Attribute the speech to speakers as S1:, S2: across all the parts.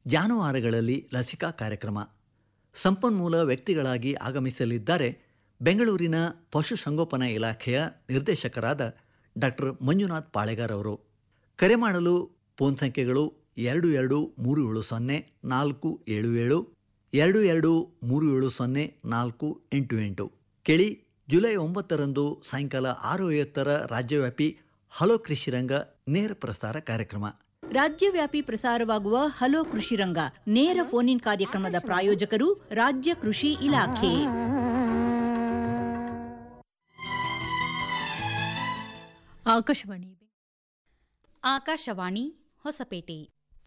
S1: ಜಾನುವಾರುಗಳಲ್ಲಿ ಲಸಿಕಾ ಕಾರ್ಯಕ್ರಮ ಸಂಪನ್ಮೂಲ ವ್ಯಕ್ತಿಗಳಾಗಿ ಆಗಮಿಸಲಿದ್ದಾರೆ ಬೆಂಗಳೂರಿನ ಪಶುಸಂಗೋಪನಾ ಇಲಾಖೆಯ ನಿರ್ದೇಶಕರಾದ ಡಾಕ್ಟರ್ ಮಂಜುನಾಥ್ ಪಾಳೆಗಾರ್ ಅವರು ಕರೆ ಮಾಡಲು ಫೋನ್ ಸಂಖ್ಯೆಗಳು ಎರಡು ಎರಡು ಮೂರು ಏಳು ಸೊನ್ನೆ ನಾಲ್ಕು ಏಳು ಏಳು ಎರಡು ಎರಡು ಮೂರು ಏಳು ಸೊನ್ನೆ ನಾಲ್ಕು ಎಂಟು ಎಂಟು ಕೇಳಿ ಜುಲೈ ಒಂಬತ್ತರಂದು ಸಾಯಂಕಾಲ ಆರು ಐವತ್ತರ ರಾಜ್ಯವ್ಯಾಪಿ ಹಲೋ ಕೃಷಿರಂಗ ನೇರ ಪ್ರಸಾರ ಕಾರ್ಯಕ್ರಮ
S2: ರಾಜ್ಯವ್ಯಾಪಿ ಪ್ರಸಾರವಾಗುವ ಹಲೋ ಕೃಷಿ ರಂಗ ನೇರ ಫೋನ್ ಇನ್ ಕಾರ್ಯಕ್ರಮದ ಪ್ರಾಯೋಜಕರು ರಾಜ್ಯ ಕೃಷಿ ಇಲಾಖೆ
S3: ಆಕಾಶವಾಣಿ
S4: ಆಕಾಶವಾಣಿ ಹೊಸಪೇಟೆ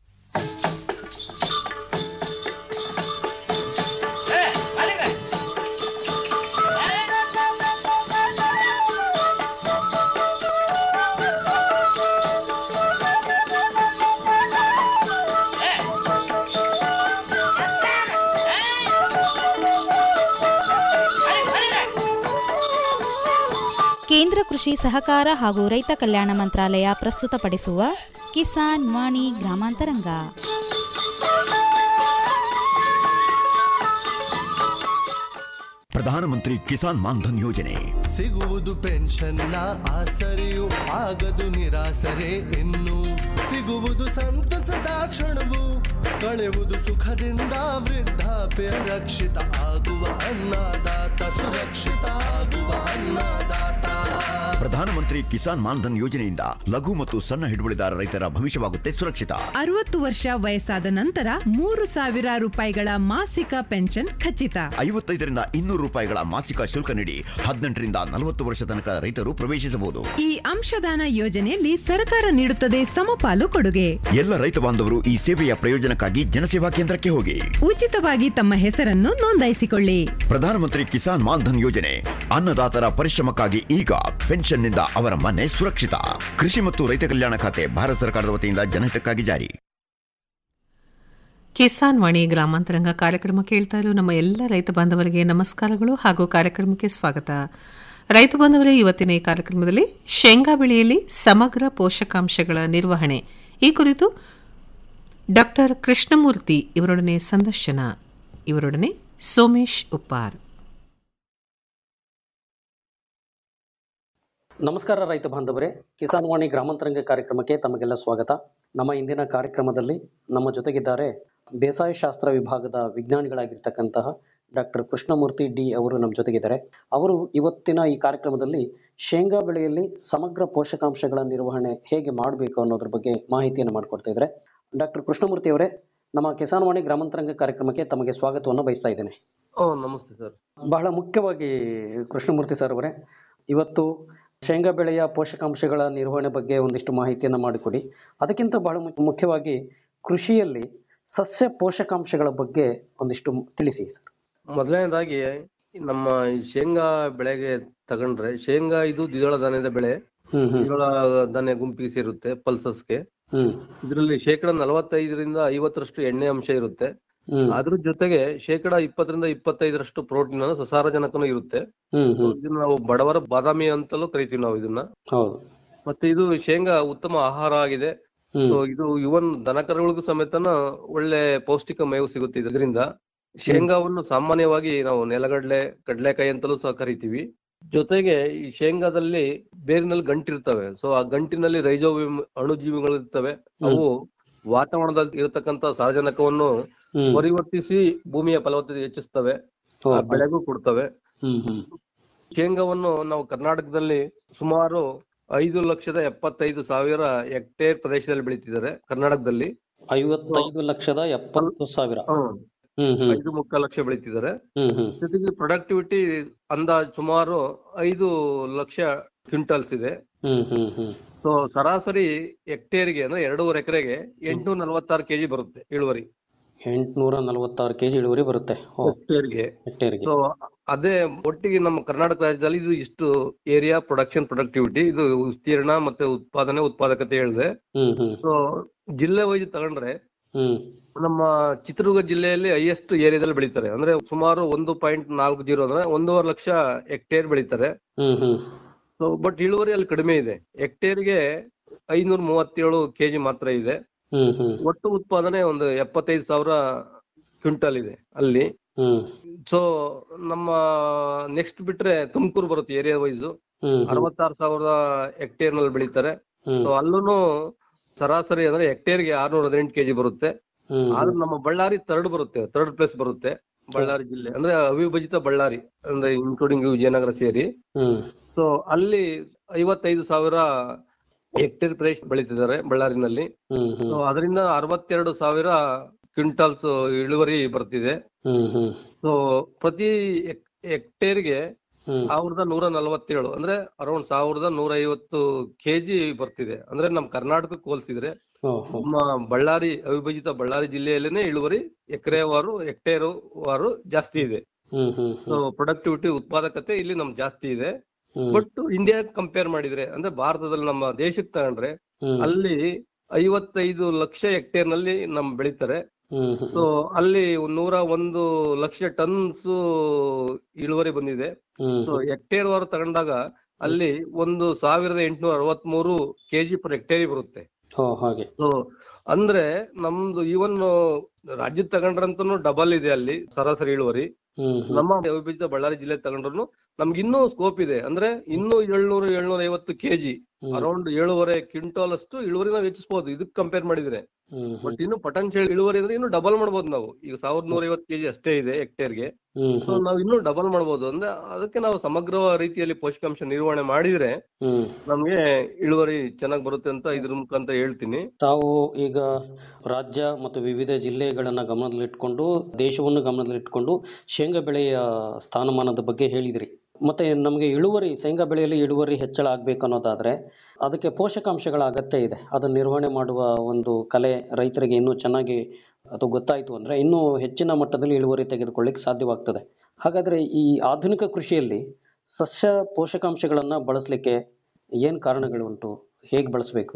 S4: ಕೇಂದ್ರ ಕೃಷಿ ಸಹಕಾರ ಹಾಗೂ ರೈತ ಕಲ್ಯಾಣ ಮಂತ್ರಾಲಯ ಪ್ರಸ್ತುತಪಡಿಸುವ ಕಿಸಾನ್ ವಾಣಿ ಗ್ರಾಮಾಂತರಂಗ
S5: ಪ್ರಧಾನಮಂತ್ರಿ ಕಿಸಾನ್ ಮಾನ್ಧನ್ ಯೋಜನೆ
S6: ಸಿಗುವುದು ಪೆನ್ಷನ್ನ ಆಸರೆಯು ಆಗದು ನಿರಾಸರೆ ಇನ್ನು ಸಿಗುವುದು ಸಂತಸದ ಕ್ಷಣವು ಕಳೆಯುವುದು ಸುಖದಿಂದ ವೃದ್ಧಾಪ್ಯ ರಕ್ಷಿತ ಆಗುವ ಅನ್ನದಾತ ಸುರಕ್ಷಿತ ಆಗುವ ಅನ್ನದಾತ
S5: ಪ್ರಧಾನಮಂತ್ರಿ ಕಿಸಾನ್ ಮಾನ್ಧನ್ ಯೋಜನೆಯಿಂದ ಲಘು ಮತ್ತು ಸಣ್ಣ ಹಿಡುವಳಿದಾರ ರೈತರ ಭವಿಷ್ಯವಾಗುತ್ತೆ ಸುರಕ್ಷಿತ
S7: ಅರವತ್ತು ವರ್ಷ ವಯಸ್ಸಾದ ನಂತರ ಮೂರು ಸಾವಿರ ರೂಪಾಯಿಗಳ ಮಾಸಿಕ ಪೆನ್ಷನ್ ಖಚಿತ
S5: ಐವತ್ತೈದರಿಂದ ಇನ್ನೂರು ರೂಪಾಯಿಗಳ ಮಾಸಿಕ ಶುಲ್ಕ ನೀಡಿ ಹದಿನೆಂಟರಿಂದ ನಲವತ್ತು ವರ್ಷ ತನಕ ರೈತರು ಪ್ರವೇಶಿಸಬಹುದು
S7: ಈ ಅಂಶದಾನ ಯೋಜನೆಯಲ್ಲಿ ಸರ್ಕಾರ ನೀಡುತ್ತದೆ ಸಮಪಾಲು ಕೊಡುಗೆ
S5: ಎಲ್ಲ ರೈತ ಬಾಂಧವರು ಈ ಸೇವೆಯ ಪ್ರಯೋಜನಕ್ಕಾಗಿ ಜನಸೇವಾ ಕೇಂದ್ರಕ್ಕೆ ಹೋಗಿ
S7: ಉಚಿತವಾಗಿ ತಮ್ಮ ಹೆಸರನ್ನು ನೋಂದಾಯಿಸಿಕೊಳ್ಳಿ
S5: ಪ್ರಧಾನಮಂತ್ರಿ ಕಿಸಾನ್ ಮಾನ್ಧನ್ ಯೋಜನೆ ಅನ್ನದಾತರ ಪರಿಶ್ರಮಕ್ಕಾಗಿ ಈಗ ಪೆನ್ಷನ್ನಿಂದ ಅವರ ಮನೆ ಸುರಕ್ಷಿತ ಕೃಷಿ ಮತ್ತು ರೈತ ಕಲ್ಯಾಣ ಖಾತೆ ಭಾರತ ಸರ್ಕಾರದ ವತಿಯಿಂದ ಜನಹಿತಕ್ಕಾಗಿ ಜಾರಿ
S8: ಕಿಸಾನ್ ವಾಣಿ ಗ್ರಾಮಾಂತರಂಗ ಕಾರ್ಯಕ್ರಮ ಕೇಳ್ತಾ ಇರೋ ನಮ್ಮ ಎಲ್ಲ ರೈತ ಬಾಂಧವರಿಗೆ ನಮಸ್ಕಾರಗಳು ಹಾಗೂ ಕಾರ್ಯಕ್ರಮಕ್ಕೆ ಸ್ವಾಗತ ರೈತ ಬಾಂಧವರೇ ಇವತ್ತಿನ ಈ ಕಾರ್ಯಕ್ರಮದಲ್ಲಿ ಶೇಂಗಾ ಬೆಳೆಯಲ್ಲಿ ಸಮಗ್ರ ಪೋಷಕಾಂಶಗಳ ನಿರ್ವಹಣೆ ಈ ಕುರಿತು ಡಾಕ್ಟರ್ ಕೃಷ್ಣಮೂರ್ತಿ ಇವರೊಡನೆ ಸಂದರ್ಶನ ಇವರೊಡನೆ ಸೋಮೇಶ್ ಉಪ್ಪಾರ್
S9: ನಮಸ್ಕಾರ ರೈತ ಬಾಂಧವರೇ ಕಿಸಾನ್ ವಾಣಿ ಗ್ರಾಮಾಂತರಂಗ ಕಾರ್ಯಕ್ರಮಕ್ಕೆ ತಮಗೆಲ್ಲ ಸ್ವಾಗತ ನಮ್ಮ ಇಂದಿನ ಕಾರ್ಯಕ್ರಮದಲ್ಲಿ ನಮ್ಮ ಜೊತೆಗಿದ್ದಾರೆ ಬೇಸಾಯ ಶಾಸ್ತ್ರ ವಿಭಾಗದ ವಿಜ್ಞಾನಿಗಳಾಗಿರ್ತಕ್ಕಂತಹ ಡಾಕ್ಟರ್ ಕೃಷ್ಣಮೂರ್ತಿ ಡಿ ಅವರು ನಮ್ಮ ಜೊತೆಗಿದ್ದಾರೆ ಅವರು ಇವತ್ತಿನ ಈ ಕಾರ್ಯಕ್ರಮದಲ್ಲಿ ಶೇಂಗಾ ಬೆಳೆಯಲ್ಲಿ ಸಮಗ್ರ ಪೋಷಕಾಂಶಗಳ ನಿರ್ವಹಣೆ ಹೇಗೆ ಮಾಡಬೇಕು ಅನ್ನೋದ್ರ ಬಗ್ಗೆ ಮಾಹಿತಿಯನ್ನು ಮಾಡಿಕೊಡ್ತಾ ಇದ್ದಾರೆ ಡಾಕ್ಟರ್ ಕೃಷ್ಣಮೂರ್ತಿ ಅವರೇ ನಮ್ಮ ಕಿಸಾನ್ ವಾಣಿ ಗ್ರಾಮಾಂತರಂಗ ಕಾರ್ಯಕ್ರಮಕ್ಕೆ ತಮಗೆ ಸ್ವಾಗತವನ್ನು ಬಯಸ್ತಾ ಇದ್ದೇನೆ
S10: ನಮಸ್ತೆ ಸರ್
S9: ಬಹಳ ಮುಖ್ಯವಾಗಿ ಕೃಷ್ಣಮೂರ್ತಿ ಸರ್ ಅವರೇ ಇವತ್ತು ಶೇಂಗಾ ಬೆಳೆಯ ಪೋಷಕಾಂಶಗಳ ನಿರ್ವಹಣೆ ಬಗ್ಗೆ ಒಂದಿಷ್ಟು ಮಾಹಿತಿಯನ್ನು ಮಾಡಿಕೊಡಿ ಅದಕ್ಕಿಂತ ಬಹಳ ಮು- ಮುಖ್ಯವಾಗಿ ಕೃಷಿಯಲ್ಲಿ ಸಸ್ಯ ಪೋಷಕಾಂಶಗಳ ಬಗ್ಗೆ ಒಂದಿಷ್ಟು ತಿಳಿಸಿ ಸರ್
S10: ಮೊದಲನೇದಾಗಿ ನಮ್ಮ ಈ ಶೇಂಗಾ ಬೆಳೆಗೆ ತಗೊಂಡ್ರೆ ಶೇಂಗಾ ಇದು ದ್ವಿದಳ ಧಾನ್ಯದ ಬೆಳೆ
S9: ಹ್ಮ್ ಹ್ಮ್
S10: ದ್ವಿದಳ ಧಾನ್ಯ ಗುಂಪಿಗೆ ಸೇರುತ್ತೆ ಪಲ್ಸಸ್ಗೆ
S9: ಹ್ಮ್
S10: ಇದರಲ್ಲಿ ಶೇಕಡ ನಲವತ್ತೈದರಿಂದ ಐವತ್ತರಷ್ಟು ಎಣ್ಣೆ ಅಂಶ ಇರುತ್ತೆ
S9: ಹ್ಮ್
S10: ಅದ್ರ ಜೊತೆಗೆ ಶೇಕಡ ಇಪ್ಪತ್ತರಿಂದ ಇಪ್ಪತ್ತೈದರಷ್ಟು ಪ್ರೋಟೀನ್ ಅನ್ನು ಸಸಾರಜನಕನೂ ಇರುತ್ತೆ
S9: ಹ್ಮ್
S10: So,
S9: ಹ್ಮ್
S10: ಇದನ್ನ ನಾವು ಬಡವರ ಬಾದಾಮಿ ಅಂತಲೂ ಕರಿತೀವಿ ನಾವು ಇದನ್ನ
S9: ಹೌದು
S10: ಮತ್ತೆ ಇದು ಶೇಂಗಾ ಉತ್ತಮ ಆಹಾರ ಆಗಿದೆ
S9: ಹ್ಮ್
S10: ಸೊ ಇದು ಇವನ್ ದನಕರುಗಳಿಗೂ ಸಮೇತನ ಒಳ್ಳೆ ಪೌಷ್ಟಿಕ ಮೇವು ಸಿಗುತ್ತೆ ಇದರಿಂದ ಶೇಂಗಾವನ್ನು ಸಾಮಾನ್ಯವಾಗಿ ನಾವು ನೆಲಗಡಲೆ ಕಡಲೆಕಾಯಿ ಅಂತಲೂ ಸಹ ಕರಿತೀವಿ ಜೊತೆಗೆ ಈ ಶೇಂಗಾದಲ್ಲಿ ಬೇರಿನಲ್ಲಿ ಗಂಟಿರ್ತವೆ ಸೊ ಆ ಗಂಟಿನಲ್ಲಿ ರೈಜೋಬಿಯಂ ಅಣುಜೀವಿಗಳಿರ್ತವೆ ಅವು ವಾತಾವರಣದಲ್ಲಿ ಇರತಕ್ಕಂತ ಸಾರಜನಕವನ್ನು
S9: ಹ್ಮ್
S10: ಪರಿವರ್ತಿಸಿ ಭೂಮಿಯ ಫಲವತ್ತತೆ ಹೆಚ್ಚಿಸ್ತವೆ ಆ
S9: ಹೌದು.
S10: ಬೆಳೆಗೂ ಕೊಡ್ತವೆ
S9: ಹ್ಮ್ ಹ್ಮ್
S10: ಶೇಂಗಾವನ್ನು ನಾವು ಕರ್ನಾಟಕದಲ್ಲಿ ಸುಮಾರು ಐದು ಲಕ್ಷದ ಎಪ್ಪತ್ತೈದು ಸಾವಿರ ಹೆಕ್ಟೇರ್ ಪ್ರದೇಶದಲ್ಲಿ ಬೆಳೀತಿದ್ದಾರೆ ಕರ್ನಾಟಕದಲ್ಲಿ
S9: ಐವತ್ತೈದು ಲಕ್ಷದ ಎಪ್ಪತ್ತು ಸಾವಿರ ಹ್ಮ್ ಹ್ಮ್
S10: ಐದು ಮುಕ್ಕಾಲು ಲಕ್ಷ ಬೆಳೀತಿದ್ದಾರೆ
S9: ಹ್ಮ್ ಹ್ಮ್
S10: ಜೊತೆಗೆ ಪ್ರೊಡಕ್ಟಿವಿಟಿ ಅಂದಾಜ್ ಸುಮಾರು ಐದು ಲಕ್ಷ ಕ್ವಿಂಟಲ್ಸ್ ಇದೆ
S9: ಹ್ಮ್ ಹ್ಮ್ ಹ್ಮ್
S10: ಸೊ ಸರಾಸರಿ ಹೆಕ್ಟೇರ್ಗೆ ಅಂದ್ರೆ ಎರಡೂವರೆ ಎಕರೆಗೆ ಎಂಟುನೂರ ನಲವತ್ತಾರು ಕೆಜಿ ಬರುತ್ತೆ ಇಳುವರಿ
S9: ಎಂಟ್ನೂರ ನಲವತ್ತಾರು ಕೆಜಿ ಇಳುವರಿ ಬರುತ್ತೆ ಓ
S10: ಹೆಕ್ಟೇರ್ಗೆ
S9: ಹೆಕ್ಟೇರ್ಗೆ
S10: ಸೊ ಅದೇ ಒಟ್ಟಿಗೆ ನಮ್ಮ ಕರ್ನಾಟಕ ರಾಜ್ಯದಲ್ಲಿ ಇದು ಇಷ್ಟು ಏರಿಯಾ ಪ್ರೊಡಕ್ಷನ್ ಪ್ರೊಡಕ್ಟಿವಿಟಿ ಇದು ವಿಸ್ತೀರ್ಣ ಮತ್ತೆ ಉತ್ಪಾದನೆ ಉತ್ಪಾದಕತೆ ಹೇಳಿದೆ
S9: ಹ್ಮ್ ಹ್ಮ್
S10: ಸೊ ಜಿಲ್ಲೆ ವೈಸ್ ತಗೊಂಡ್ರೆ
S9: ಹ್ಮ್
S10: ನಮ್ಮ ಚಿತ್ರದುರ್ಗ ಜಿಲ್ಲೆಯಲ್ಲಿ ಹೈಯೆಸ್ಟ್ ಏರಿಯಾದಲ್ಲಿ ಬೆಳೀತಾರೆ ಅಂದ್ರೆ ಸುಮಾರು ಒಂದು ಪಾಯಿಂಟ್ ನಾಲ್ಕು ಜೀರೋ ಅಂದ್ರೆ ಒಂದೂವರೆ ಲಕ್ಷ ಹೆಕ್ಟೇರ್ ಬೆಳೀತಾರೆ
S9: ಹ್ಮ್ ಹ್ಮ್
S10: ಸೊ ಬಟ್ ಇಳುವರಿ ಅಲ್ಲಿ ಕಡಿಮೆ ಇದೆ ಹೆಕ್ಟೇರ್ಗೆ ಐನೂರ ಮೂವತ್ತೇಳು ಕೆಜಿ ಮಾತ್ರ ಇದೆ
S9: ಹ್ಮ್ ಹ್ಮ್
S10: ಒಟ್ಟು ಉತ್ಪಾದನೆ ಒಂದು ಎಪ್ಪತ್ತೈದು ಸಾವಿರ ಕ್ವಿಂಟಲ್ ಇದೆ ಅಲ್ಲಿ
S9: ಹ್ಮ್
S10: ಸೊ ನಮ್ಮ ನೆಕ್ಸ್ಟ್ ಬಿಟ್ರೆ ತುಮಕೂರು ಬರುತ್ತೆ ಏರಿಯಾ ವೈಸ್
S9: ಹ್ಮ್ ಹ್ಮ್
S10: ಅರವತ್ತಾರು ಸಾವಿರದ ಹೆಕ್ಟೇರ್ ನಲ್ಲಿ ಬೆಳೀತಾರೆ
S9: ಹ್ಮ್.
S10: ಸೊ ಅಲ್ಲೂ ಸರಾಸರಿ ಅಂದ್ರೆ ಹೆಕ್ಟೇರ್ಗೆ ಆರ್ನೂರ ಹದಿನೆಂಟು ಕೆಜಿ ಬರುತ್ತೆ
S9: ಹ್ಮ್
S10: ಆದ್ರೆ ನಮ್ಮ ಬಳ್ಳಾರಿ ಥರ್ಡ್ ಬರುತ್ತೆ ಥರ್ಡ್ ಪ್ಲೇಸ್ ಬರುತ್ತೆ ಬಳ್ಳಾರಿ ಜಿಲ್ಲೆ ಅಂದ್ರೆ ಅವಿಭಜಿತ ಬಳ್ಳಾರಿ ಅಂದ್ರೆ ಇನ್ಕ್ಲೂಡಿಂಗ್ ವಿಜಯನಗರ ಸೇರಿ
S9: ಹ್ಮ್
S10: ಸೊ ಅಲ್ಲಿ ಐವತ್ತೈದು ಸಾವಿರ ಹೆಕ್ಟೇರ್ ಪ್ರದೇಶ ಬೆಳೀತಿದ್ದಾರೆ ಬಳ್ಳಾರಿನಲ್ಲಿ
S9: ಹ್ಮ್ ಹ್ಮ್
S10: ಸೊ ಅದರಿಂದ ಅರವತ್ತೆರಡು ಸಾವಿರ ಕ್ವಿಂಟಲ್ಸ್ ಇಳುವರಿ ಬರ್ತಿದೆ
S9: ಹ್ಮ್ ಹ್ಮ್
S10: ಸೊ ಪ್ರತಿ ಹೆಕ್ಟೇರ್ಗೆ
S9: ಹ್ಮ್
S10: ಸಾವಿರದ ನೂರ ನಲವತ್ತೇಳು ಅಂದ್ರೆ ಅರೌಂಡ್ ಸಾವಿರದ ನೂರ ಐವತ್ತು ಕೆಜಿ ಬರ್ತಿದೆ ಅಂದ್ರೆ ನಮ್ ಕರ್ನಾಟಕಕ್ಕೆ ಹೋಲಿಸಿದ್ರೆ
S9: ಓ, ಓ.
S10: ನಮ್ಮ ಬಳ್ಳಾರಿ ಅವಿಭಜಿತ ಬಳ್ಳಾರಿ ಜಿಲ್ಲೆಯಲ್ಲೇನೆ ಇಳುವರಿ ಎಕರೆವಾರು ಹೆಕ್ಟೇರ್ ವಾರು ಜಾಸ್ತಿ ಇದೆ
S9: ಹ್ಮ್ ಹ್ಮ್
S10: ಸೊ ಪ್ರೊಡಕ್ಟಿವಿಟಿ ಉತ್ಪಾದಕತೆ ಇಲ್ಲಿ ನಮ್ ಜಾಸ್ತಿ ಇದೆ
S9: ಹ್ಮ್
S10: ಬಟ್ ಇಂಡಿಯಾ ಕಂಪೇರ್ ಮಾಡಿದ್ರೆ ಅಂದ್ರೆ ಭಾರತದಲ್ಲಿ ನಮ್ಮ ದೇಶಕ್ಕೆ ತಗೊಂಡ್ರೆ
S9: ಹ್ಮ್
S10: ಅಲ್ಲಿ ಐವತ್ತೈದು ಲಕ್ಷ ಹೆಕ್ಟೇರ್ ನಲ್ಲಿ ನಮ್ ಬೆಳೀತಾರೆ
S9: ಹ್ಮ್ ಹ್ಮ್
S10: ಸೊ ಅಲ್ಲಿ ನೂರ ಒಂದು ಲಕ್ಷ ಟನ್ಸ್ ಇಳುವರಿ ಬಂದಿದೆ
S9: ಹ್ಮ್
S10: ಸೊ ಹೆಕ್ಟೇರ್ ವಾರು ತಗೊಂಡಾಗ ಅಲ್ಲಿ ಒಂದು ಸಾವಿರದ ಎಂಟುನೂರ ಅರವತ್ಮೂರು ಕೆಜಿ ಪರ್ ಹೆಕ್ಟೇರಿ ಬರುತ್ತೆ
S9: ಓ ಹಾಗೆ
S10: ಸೊ ಅಂದ್ರೆ ನಮ್ದು ಈವನ್ ರಾಜ್ಯದ ತಗೊಂಡ್ರಂತೂ ಡಬಲ್ ಇದೆ ಅಲ್ಲಿ ಸರಾಸರಿ ಇಳುವರಿ
S9: ಹ್ಮ್ ಹ್ಮ್
S10: ನಮ್ಮ ಅವಿಭಜಿತ ಬಳ್ಳಾರಿ ಜಿಲ್ಲೆ ತಗೊಂಡ್ರು ನಮ್ಗೆ ಇನ್ನೂ ಸ್ಕೋಪ್ ಇದೆ ಅಂದ್ರೆ ಇನ್ನೂ ಏಳ್ನೂರು ಏಳ್ನೂರ ಐವತ್ತು ಕೆಜಿ
S9: ಹ್ಮ್.
S10: ಅರೌಂಡ್ ಏಳುವರೆ ಕ್ವಿಂಟಾಲ್ ಅಷ್ಟು ಇಳುವರಿ ನಾವು ಹೆಚ್ಚಿಸಬಹುದು ಇದಕ್ ಕಂಪೇರ್ ಮಾಡಿದ್ರೆ
S9: ಹ್ಮ್ ಹ್ಮ್
S10: ಬಟ್ ಇನ್ನು ಪೊಟೆನ್ಶಿಯಲ್ ಇಳುವರಿ ಅಂದ್ರೆ ಇನ್ನು ಡಬಲ್ ಮಾಡ್ಬೋದು ನಾವು ಈಗ ಸಾವಿರದ ನೂರ ಐವತ್ತು ಕೆಜಿ ಅಷ್ಟೇ ಇದೆ ಹೆಕ್ಟೇರ್ಗೆ
S9: ಹ್ಮ್
S10: ಸೊ ನಾವು ಇನ್ನೂ ಡಬಲ್ ಮಾಡ್ಬೋದು ಅಂದ್ರೆ ಅದಕ್ಕೆ ನಾವು ಸಮಗ್ರ ರೀತಿಯಲ್ಲಿ ಪೋಷಕಾಂಶ ನಿರ್ವಹಣೆ ಮಾಡಿದ್ರೆ
S9: ಹ್ಮ್
S10: ನಮ್ಗೆ ಇಳುವರಿ ಚೆನ್ನಾಗ್ ಬರುತ್ತೆ ಅಂತ ಇದ್ರ ಮುಖಾಂತರ ಹೇಳ್ತೀನಿ
S9: ತಾವು ಈಗ ರಾಜ್ಯ ಮತ್ತು ವಿವಿಧ ಜಿಲ್ಲೆಗಳನ್ನ ಗಮನದಲ್ಲಿಟ್ಕೊಂಡು ದೇಶವನ್ನು ಗಮನದಲ್ಲಿಟ್ಕೊಂಡು ಶೇಂಗಾ ಬೆಳೆಯ ಸ್ಥಾನಮಾನದ ಬಗ್ಗೆ ಹೇಳಿದ್ರಿ ಮತ್ತೆ ನಮಗೆ ಇಳುವರಿ ಶೇಂಗಾ ಬೆಳೆಯಲ್ಲಿ ಇಳುವರಿ ಹೆಚ್ಚಳ ಆಗ್ಬೇಕು ಅನ್ನೋದಾದ್ರೆ ಅದಕ್ಕೆ ಪೋಷಕಾಂಶಗಳ ಅಗತ್ಯ ಇದೆ ಅದನ್ನ ನಿರ್ವಹಣೆ ಮಾಡುವ ಒಂದು ಕಲೆ ರೈತರಿಗೆ ಇನ್ನೂ ಚೆನ್ನಾಗಿ ಅದು ಗೊತ್ತಾಯಿತು ಅಂದ್ರೆ ಇನ್ನೂ ಹೆಚ್ಚಿನ ಮಟ್ಟದಲ್ಲಿ ಇಳುವರಿ ತೆಗೆದುಕೊಳ್ಳಿಕ್ಕೆ ಸಾಧ್ಯವಾಗ್ತದೆ ಹಾಗಾದ್ರೆ ಈ ಆಧುನಿಕ ಕೃಷಿಯಲ್ಲಿ ಸಸ್ಯ ಪೋಷಕಾಂಶಗಳನ್ನ ಬಳಸಲಿಕ್ಕೆ ಏನ್ ಕಾರಣಗಳು ಉಂಟು ಹೇಗೆ ಬಳಸಬೇಕು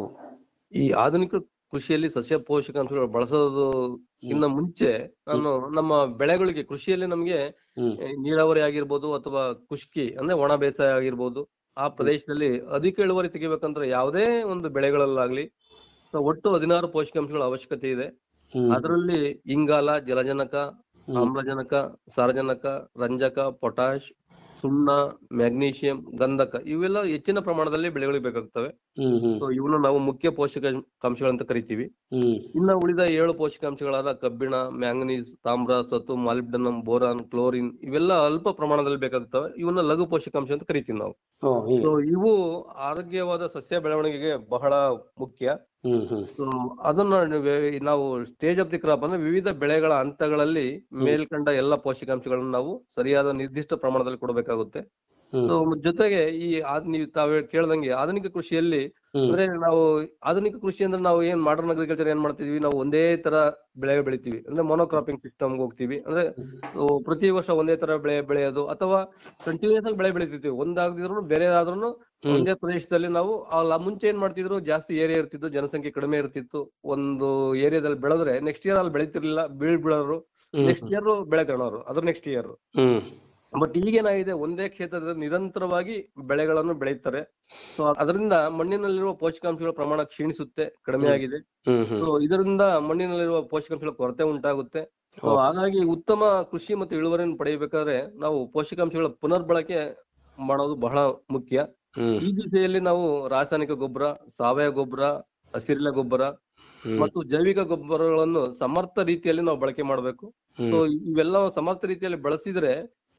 S10: ಈ ಆಧುನಿಕ ಕೃಷಿಯಲ್ಲಿ ಸಸ್ಯ ಪೋಷಕಾಂಶಗಳು ಬಳಸೋದು ಇನ್ನ ಮುಂಚೆ ನಾನು ನಮ್ಮ ಬೆಳೆಗಳಿಗೆ ಕೃಷಿಯಲ್ಲಿ ನಮ್ಗೆ
S9: ಹ್ಮ್
S10: ಏ, ನೀರಾವರಿ ಆಗಿರ್ಬೋದು ಅಥವಾ ಖುಷ್ಕಿ ಅಂದ್ರೆ ಒಣ ಬೇಸಾಯ ಆಗಿರ್ಬೋದು ಆ ಪ್ರದೇಶದಲ್ಲಿ ಅಧಿಕ ಇಳುವರಿ ತೆಗಿಬೇಕಂದ್ರೆ ಯಾವುದೇ ಒಂದು ಬೆಳೆಗಳಲ್ಲಾಗ್ಲಿ ಸೊ ಒಟ್ಟು ಹದಿನಾರು ಪೋಷಕಾಂಶಗಳ ಅವಶ್ಯಕತೆ ಇದೆ
S9: ಹ್ಮ್
S10: ಅದರಲ್ಲಿ ಇಂಗಾಲ ಜಲಜನಕ
S9: ಹ್ಮ್.
S10: ಆಮ್ಲಜನಕ ಸಾರಜನಕ ರಂಜಕ ಪೊಟ್ಯಾಶ್ ಸುಣ್ಣ ಮ್ಯಾಗ್ನೀಷಿಯಂ ಗಂಧಕ ಇವೆಲ್ಲ ಹೆಚ್ಚಿನ ಪ್ರಮಾಣದಲ್ಲಿ ಬೆಳೆಗಳಿಗೆ ಬೇಕಾಗ್ತವೆ
S9: ಹ್ಮ್ ಹ್ಮ್
S10: ಸೊ ಇವನ್ನ ನಾವು ಮುಖ್ಯ ಪೋಷಕಾಂಶಗಳಂತ ಕರಿತೀವಿ
S9: ಹ್ಮ್
S10: ಇನ್ನ ಉಳಿದ ಏಳು ಪೋಷಕಾಂಶಗಳಾದ ಕಬ್ಬಿಣ ಮ್ಯಾಂಗನೀಸ್ ತಾಮ್ರ ಸತು ಮಾಲಿಬ್ಡನಮ್ ಬೋರಾನ್ ಕ್ಲೋರಿನ್ ಇವೆಲ್ಲ ಅಲ್ಪ ಪ್ರಮಾಣದಲ್ಲಿ ಬೇಕಾಗ್ತವೆ ಇವನ್ನ ಲಘು ಪೋಷಕಾಂಶ ಅಂತ ಕರಿತೀವಿ ನಾವು
S9: ಓ ಹೀಗೆ
S10: ಸೊ ಇವು ಆರೋಗ್ಯವಾದ ಸಸ್ಯ ಬೆಳವಣಿಗೆಗೆ ಬಹಳ ಮುಖ್ಯ
S9: ಹ್ಮ್ ಹ್ಮ್
S10: ಸೊ ಅದನ್ನ ನಾವು- ನಾವು ಸ್ಟೇಜ್ ಆಫ್ ದಿ ಕ್ರಾಪ್ ಅಂದ್ರೆ ವಿವಿಧ ಬೆಳೆಗಳ ಹಂತಗಳಲ್ಲಿ ಮೇಲ್ಕಂಡ ಎಲ್ಲ ಪೋಷಕಾಂಶಗಳನ್ನು ನಾವು ಸರಿಯಾದ ನಿರ್ದಿಷ್ಟ ಪ್ರಮಾಣದಲ್ಲಿ ಕೊಡಬೇಕಾಗುತ್ತೆ
S9: ಹ್ಮ್
S10: ಸೊ ಜೊತೆಗೆ ಈ ಆದ್- ನೀವು ತಾವು ಕೇಳ್ದಂಗೆ ಆಧುನಿಕ ಕೃಷಿಯಲ್ಲಿ
S9: ಹ್ಮ್
S10: ಅಂದ್ರೆ ನಾವು ಆಧುನಿಕ ಕೃಷಿ ಅಂದ್ರೆ ನಾವು ಏನ್ ಮಾಡರ್ನ್ ಅಗ್ರಿಕಲ್ಚರ್ ಏನ್ ಮಾಡ್ತಿದ್ವಿ ನಾವು ಒಂದೇ ತರ ಬೆಳೆ ಬೆಳಿತೀವಿ ಅಂದ್ರೆ ಮೊನೋಕ್ರಾಪಿಂಗ್ ಸಿಸ್ಟಮ್ ಹೋಗ್ತೀವಿ ಅಂದ್ರೆ ಸೊ ಪ್ರತಿ ವರ್ಷ ಒಂದೇ ತರ ಬೆಳೆ ಬೆಳೆಯೋದು ಅಥವಾ ಕಂಟಿನ್ಯೂಸ್ ಆಗಿ ಬೆಳೆ ಬೆಳಿತಿದ್ವಿ ಒಂದಾಗದಿದ್ರು ಬೇರೆ ಆದ್ರೂ ಒಂದೇ ಪ್ರದೇಶದಲ್ಲಿ ನಾವು ಅಲ್ಲ ಮುಂಚೆ ಏನ್ ಮಾಡ್ತಿದ್ರು ಜಾಸ್ತಿ ಏರಿಯಾ ಇರ್ತಿತ್ತು ಜನಸಂಖ್ಯೆ ಕಡಿಮೆ ಇರ್ತಿತ್ತು ಒಂದು ಏರಿಯಾದಲ್ಲಿ ಬೆಳೆದ್ರೆ ನೆಕ್ಸ್ಟ್ ಇಯರ್ ಅಲ್ಲಿ ಬೆಳಿತಿರ್ಲಿಲ್ಲ ಬೀಳ್ ಬೀಳೋರು
S9: ಹ್ಮ್.
S10: ನೆಕ್ಸ್ಟ್ ಇಯರ್ ಬೆಳೆ ತಗೊಳೋರು ಅದ್ರ ನೆಕ್ಸ್ಟ್ ಇಯರ್
S9: ಹ್ಮ್
S10: ಬಟ್ ಈಗೇನಾಗಿದೆ ಒಂದೇ ಕ್ಷೇತ್ರದಲ್ಲಿ ನಿರಂತರವಾಗಿ ಬೆಳೆಗಳನ್ನು ಬೆಳೀತಾರೆ ಸೊ ಅದರಿಂದ ಮಣ್ಣಿನಲ್ಲಿರುವ ಪೋಷಕಾಂಶಗಳ ಪ್ರಮಾಣ ಕ್ಷೀಣಿಸುತ್ತೆ ಕಡಿಮೆ ಆಗಿದೆ
S9: ಹ್ಮ್ ಹ್ಮ್
S10: ಸೊ ಇದರಿಂದ ಮಣ್ಣಿನಲ್ಲಿರುವ ಪೋಷಕಾಂಶಗಳ ಕೊರತೆ ಉಂಟಾಗುತ್ತೆ ಸೊ
S9: ಓ.
S10: ಹಾಗಾಗಿ ಉತ್ತಮ ಕೃಷಿ ಮತ್ತು ಇಳುವರಿಯನ್ನು ಪಡೆಯಬೇಕಾದ್ರೆ ನಾವು ಪೋಷಕಾಂಶಗಳ ಪುನರ್ಬಳಕೆ ಮಾಡೋದು ಬಹಳ ಮುಖ್ಯ
S9: ಹ್ಮ್
S10: ಈ ದಿಸೆಯಲ್ಲಿ ನಾವು ರಾಸಾಯನಿಕ ಗೊಬ್ಬರ ಸಾವಯವ ಗೊಬ್ಬರ ಹಸಿರಿನ ಗೊಬ್ಬರ
S9: ಹ್ಮ್
S10: ಮತ್ತು ಜೈವಿಕ ಗೊಬ್ಬರಗಳನ್ನು ಸಮರ್ಥ ರೀತಿಯಲ್ಲಿ ನಾವು ಬಳಕೆ ಮಾಡಬೇಕು
S9: ಹ್ಮ್.
S10: ಸೊ ಇವೆಲ್ಲ ಸಮರ್ಥ ರೀತಿಯಲ್ಲಿ ಬಳಸಿದ್ರೆ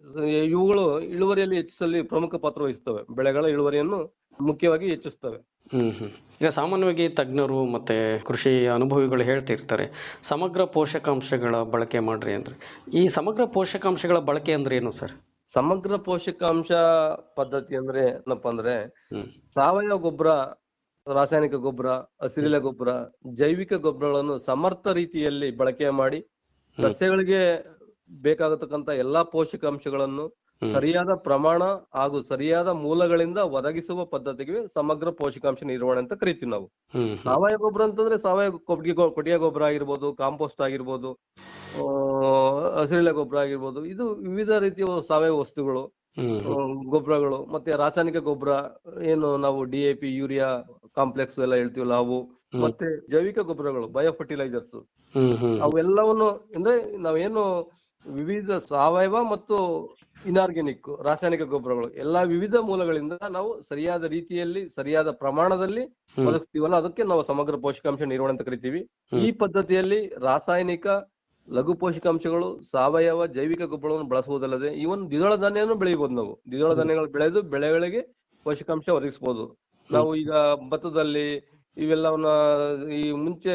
S10: ಇವುಗಳು ಇಳುವರಿಯಲ್ಲಿ ಹೆಚ್ಚಿಸಲಿ ಪ್ರಮುಖ ಪಾತ್ರ ವಹಿಸ್ತವೆ ಬೆಳೆಗಳ ಇಳುವರಿಯನ್ನು ಮುಖ್ಯವಾಗಿ ಹೆಚ್ಚಿಸ್ತವೆ
S9: ಹ್ಮ್ ಹ್ಮ್ ಈಗ ಸಾಮಾನ್ಯವಾಗಿ ತಜ್ಞರು ಮತ್ತೆ ಕೃಷಿ ಅನುಭವಿಗಳು ಹೇಳ್ತಿರ್ತಾರೆ ಸಮಗ್ರ ಪೋಷಕಾಂಶಗಳ ಬಳಕೆ ಮಾಡ್ರಿ ಅಂದ್ರೆ ಈ ಸಮಗ್ರ ಪೋಷಕಾಂಶಗಳ ಬಳಕೆ ಅಂದ್ರೆ ಏನು ಸರ್
S10: ಸಮಗ್ರ ಪೋಷಕಾಂಶ ಪದ್ಧತಿ ಅಂದ್ರೆ ಏನಪ್ಪಾ ಅಂದ್ರೆ
S9: ಹ್ಮ್
S10: ಸಾವಯವ ಗೊಬ್ಬರ ರಾಸಾಯನಿಕ ಗೊಬ್ಬರ ಹಸಿರಿಲೆ ಗೊಬ್ಬರ ಜೈವಿಕ ಗೊಬ್ಬರಗಳನ್ನು ಸಮರ್ಥ ರೀತಿಯಲ್ಲಿ ಬಳಕೆ ಮಾಡಿ ಸಸ್ಯಗಳಿಗೆ ಬೇಕಾಗತಕ್ಕಂತ ಎಲ್ಲಾ ಪೋಷಕಾಂಶಗಳನ್ನು
S9: ಹ್ಮ್.
S10: ಸರಿಯಾದ ಪ್ರಮಾಣ ಹಾಗೂ ಸರಿಯಾದ ಮೂಲಗಳಿಂದ ಒದಗಿಸುವ ಪದ್ಧತಿಗೆ ಸಮಗ್ರ ಪೋಷಕಾಂಶ ನಿರ್ವಹಣೆ ಅಂತ ಕರಿತೀವಿ ನಾವು
S9: ಹ್ಮ್ ಹ್ಮ್
S10: ಸಾವಯವ ಗೊಬ್ಬರ ಅಂತಂದ್ರೆ ಸಾವಯವ ಕೊಟ್ಟಿಗೆ ಗೊ- ಕೊಟ್ಟಿಗೆ ಗೊಬ್ಬರ ಆಗಿರ್ಬೋದು ಕಾಂಪೋಸ್ಟ್ ಆಗಿರ್ಬೋದು ಆ, ಹಸಿರೆಲೆ ಗೊಬ್ಬರ ಆಗಿರ್ಬೋದು ಇದು ವಿವಿಧ ರೀತಿಯ ಸಾವಯವ ವಸ್ತುಗಳು ಹ್ಮ್, ಗೊಬ್ಬರಗಳು ಮತ್ತೆ ರಾಸಾಯನಿಕ ಗೊಬ್ಬರ ಏನು ನಾವು D A P urea complex ಎಲ್ಲ ಹೇಳ್ತೀವಲ್ಲ ಅವು ಮತ್ತೆ ಜೈವಿಕ ಗೊಬ್ಬರಗಳು ಬಯೋ ಫರ್ಟಿಲೈಸರ್ಸ್ ಅವೆಲ್ಲವನ್ನು ಅಂದ್ರೆ ನಾವೇನು ವಿವಿಧ ಸಾವಯವ ಮತ್ತು ಇನಾರ್ಗ್ಯಾನಿಕ್ ರಾಸಾಯನಿಕ ಗೊಬ್ಬರಗಳು ಎಲ್ಲಾ ವಿವಿಧ ಮೂಲಗಳಿಂದ ನಾವು ಸರಿಯಾದ ರೀತಿಯಲ್ಲಿ ಸರಿಯಾದ ಪ್ರಮಾಣದಲ್ಲಿ ಒದಗಿಸ್ತೀವಲ್ಲ ಅದಕ್ಕೆ ನಾವು ಸಮಗ್ರ ಪೋಷಕಾಂಶ ನಿರ್ವಹಣೆ ಅಂತ ಕರಿತೀವಿ ಈ ಪದ್ಧತಿಯಲ್ಲಿ ರಾಸಾಯನಿಕ ಲಘು ಪೋಷಕಾಂಶಗಳು ಸಾವಯವ ಜೈವಿಕ ಗೊಬ್ಬರವನ್ನು ಬಳಸುವುದಲ್ಲದೆ ಇವನ್ ದ್ವಿದಳ ಧಾನ್ಯವನ್ನು ಬೆಳಿಬಹುದು ನಾವು ದ್ವಿದಳ ಧಾನ್ಯಗಳು ಬೆಳೆದು ಬೆಳೆಗಳಿಗೆ ಪೋಷಕಾಂಶ ಒದಗಿಸಬಹುದು ನಾವು ಈಗ ಭತ್ತದಲ್ಲಿ ಇವೆಲ್ಲವನ್ನ ಈ ಮುಂಚೆ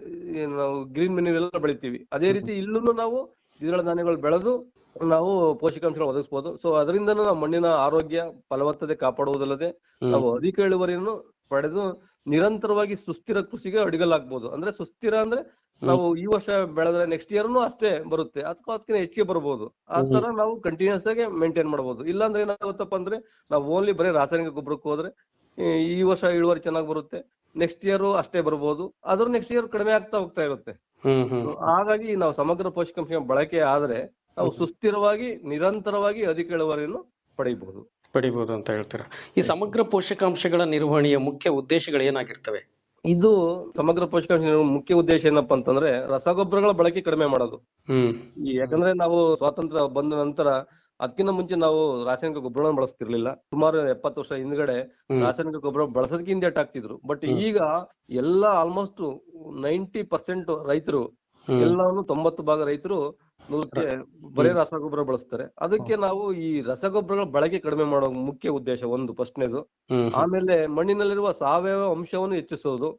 S10: ಈ ನಾವು ಗ್ರೀನ್ ಮೆನ್ಯೂ ಎಲ್ಲ ಬೆಳಿತೀವಿ ಅದೇ ರೀತಿ ಇಲ್ಲೂ ನಾವು ದ್ವಿದಳ ಧಾನ್ಯಗಳು ಬೆಳೆದು ನಾವು ಪೋಷಕಾಂಶಗಳು ಒದಗಿಸಬಹುದು ಸೊ ಅದರಿಂದ ನಾವು ಮಣ್ಣಿನ ಆರೋಗ್ಯ ಫಲವತ್ತತೆ ಕಾಪಾಡುವುದಲ್ಲದೆ ನಾವು ಅಧಿಕ ಇಳುವರಿಯನ್ನು ಪಡೆದು ನಿರಂತರವಾಗಿ ಸುಸ್ಥಿರ ಕೃಷಿಗೆ ಅಡಿಗಲಾಗ್ಬೋದು ಅಂದ್ರೆ ಸುಸ್ಥಿರ ಅಂದ್ರೆ ನಾವು ಈ ವರ್ಷ ಬೆಳೆದ್ರೆ ನೆಕ್ಸ್ಟ್ ಇಯರ್ನು ಅಷ್ಟೇ ಬರುತ್ತೆ ಅಥವಾ ಅದಕ್ಕಿಂತ ಹೆಚ್ಚಿಗೆ ಬರ್ಬೋದು ಆ ತರ ನಾವು ಕಂಟಿನ್ಯೂಸ್ ಆಗಿ ಮೇಂಟೈನ್ ಮಾಡ್ಬೋದು ಇಲ್ಲಾಂದ್ರೆ ಏನಾಗುತ್ತಪ್ಪ ಅಂದ್ರೆ ನಾವು ಓನ್ಲಿ ಬರೀ ರಾಸಾಯನಿಕ ಗೊಬ್ಬರಕ್ಕೆ ಹೋದ್ರೆ ಈ ಈ ವರ್ಷ ಇಳುವರಿ ಚೆನ್ನಾಗಿ ಬರುತ್ತೆ ನೆಕ್ಸ್ಟ್ ಇಯರ್ ಅಷ್ಟೇ ಬರ್ಬೋದು ಅದ್ರ ನೆಕ್ಸ್ಟ್ ಇಯರ್ ಕಡಿಮೆ ಆಗ್ತಾ ಹೋಗ್ತಾ ಇರುತ್ತೆ ಹಾಗಾಗಿ ನಾವು ಸಮಗ್ರ ಪೋಷಕಾಂಶ ಬಳಕೆ ಆದ್ರೆ ನಾವು ಸುಸ್ಥಿರವಾಗಿ ನಿರಂತರವಾಗಿ ಅಧಿಕ ಇಳುವರಿಯನ್ನು ಪಡೆಯಬಹುದು
S9: ಪಡಿಬಹುದು ಅಂತ ಹೇಳ್ತೀರಾ ಈ ಸಮಗ್ರ ಪೋಷಕಾಂಶಗಳ ನಿರ್ವಹಣೆಯ ಮುಖ್ಯ ಉದ್ದೇಶಗಳು ಏನಾಗಿರ್ತವೆ
S10: ಇದು ಸಮಗ್ರ ಪೋಷಕಾಂಶ ನಿರ್ವಹಣೆ ಮುಖ್ಯ ಉದ್ದೇಶ ಏನಪ್ಪಾ ಅಂತಂದ್ರೆ ರಸಗೊಬ್ಬರಗಳ ಬಳಕೆ ಕಡಿಮೆ ಮಾಡೋದು
S9: ಹ್ಮ್
S10: ಈ ಯಾಕಂದ್ರೆ ನಾವು ಸ್ವಾತಂತ್ರ್ಯ ಬಂದ ನಂತರ ಅದಕ್ಕಿಂತ ಮುಂಚೆ ನಾವು ರಾಸಾಯನಿಕ ಗೊಬ್ಬರನ ಬಳಸ್ತಿರ್ಲಿಲ್ಲ ಸುಮಾರು ಎಪ್ಪತ್ತು ವರ್ಷ ಹಿಂದ್ಗಡೆ ರಾಸಾಯನಿಕ ಗೊಬ್ಬರ ಬಳಸೋದಕ್ಕೆ ಹಿಂದೇಟ್ ಹಾಕ್ತಿದ್ರು ಬಟ್ ಈಗ ಎಲ್ಲ ಆಲ್ಮೋಸ್ಟ್ ನೈಂಟಿ ಪರ್ಸೆಂಟ್ ರೈತರು ಎಲ್ಲವನ್ನು ತೊಂಬತ್ತು ಭಾಗ ರೈತರು ನೂರಕ್ಕೆ ಬರೀ ರಸಗೊಬ್ಬರ ಬಳಸ್ತಾರೆ ಅದಕ್ಕೆ ನಾವು ಈ ರಸಗೊಬ್ಬರಗಳ ಬಳಕೆ ಕಡಿಮೆ ಮಾಡೋ ಮುಖ್ಯ ಉದ್ದೇಶ ಒಂದು ಫಸ್ಟ್ನೇದು ಆಮೇಲೆ ಮಣ್ಣಿನಲ್ಲಿರುವ ಸಾವಯವ ಅಂಶವನ್ನು ಹೆಚ್ಚಿಸೋದು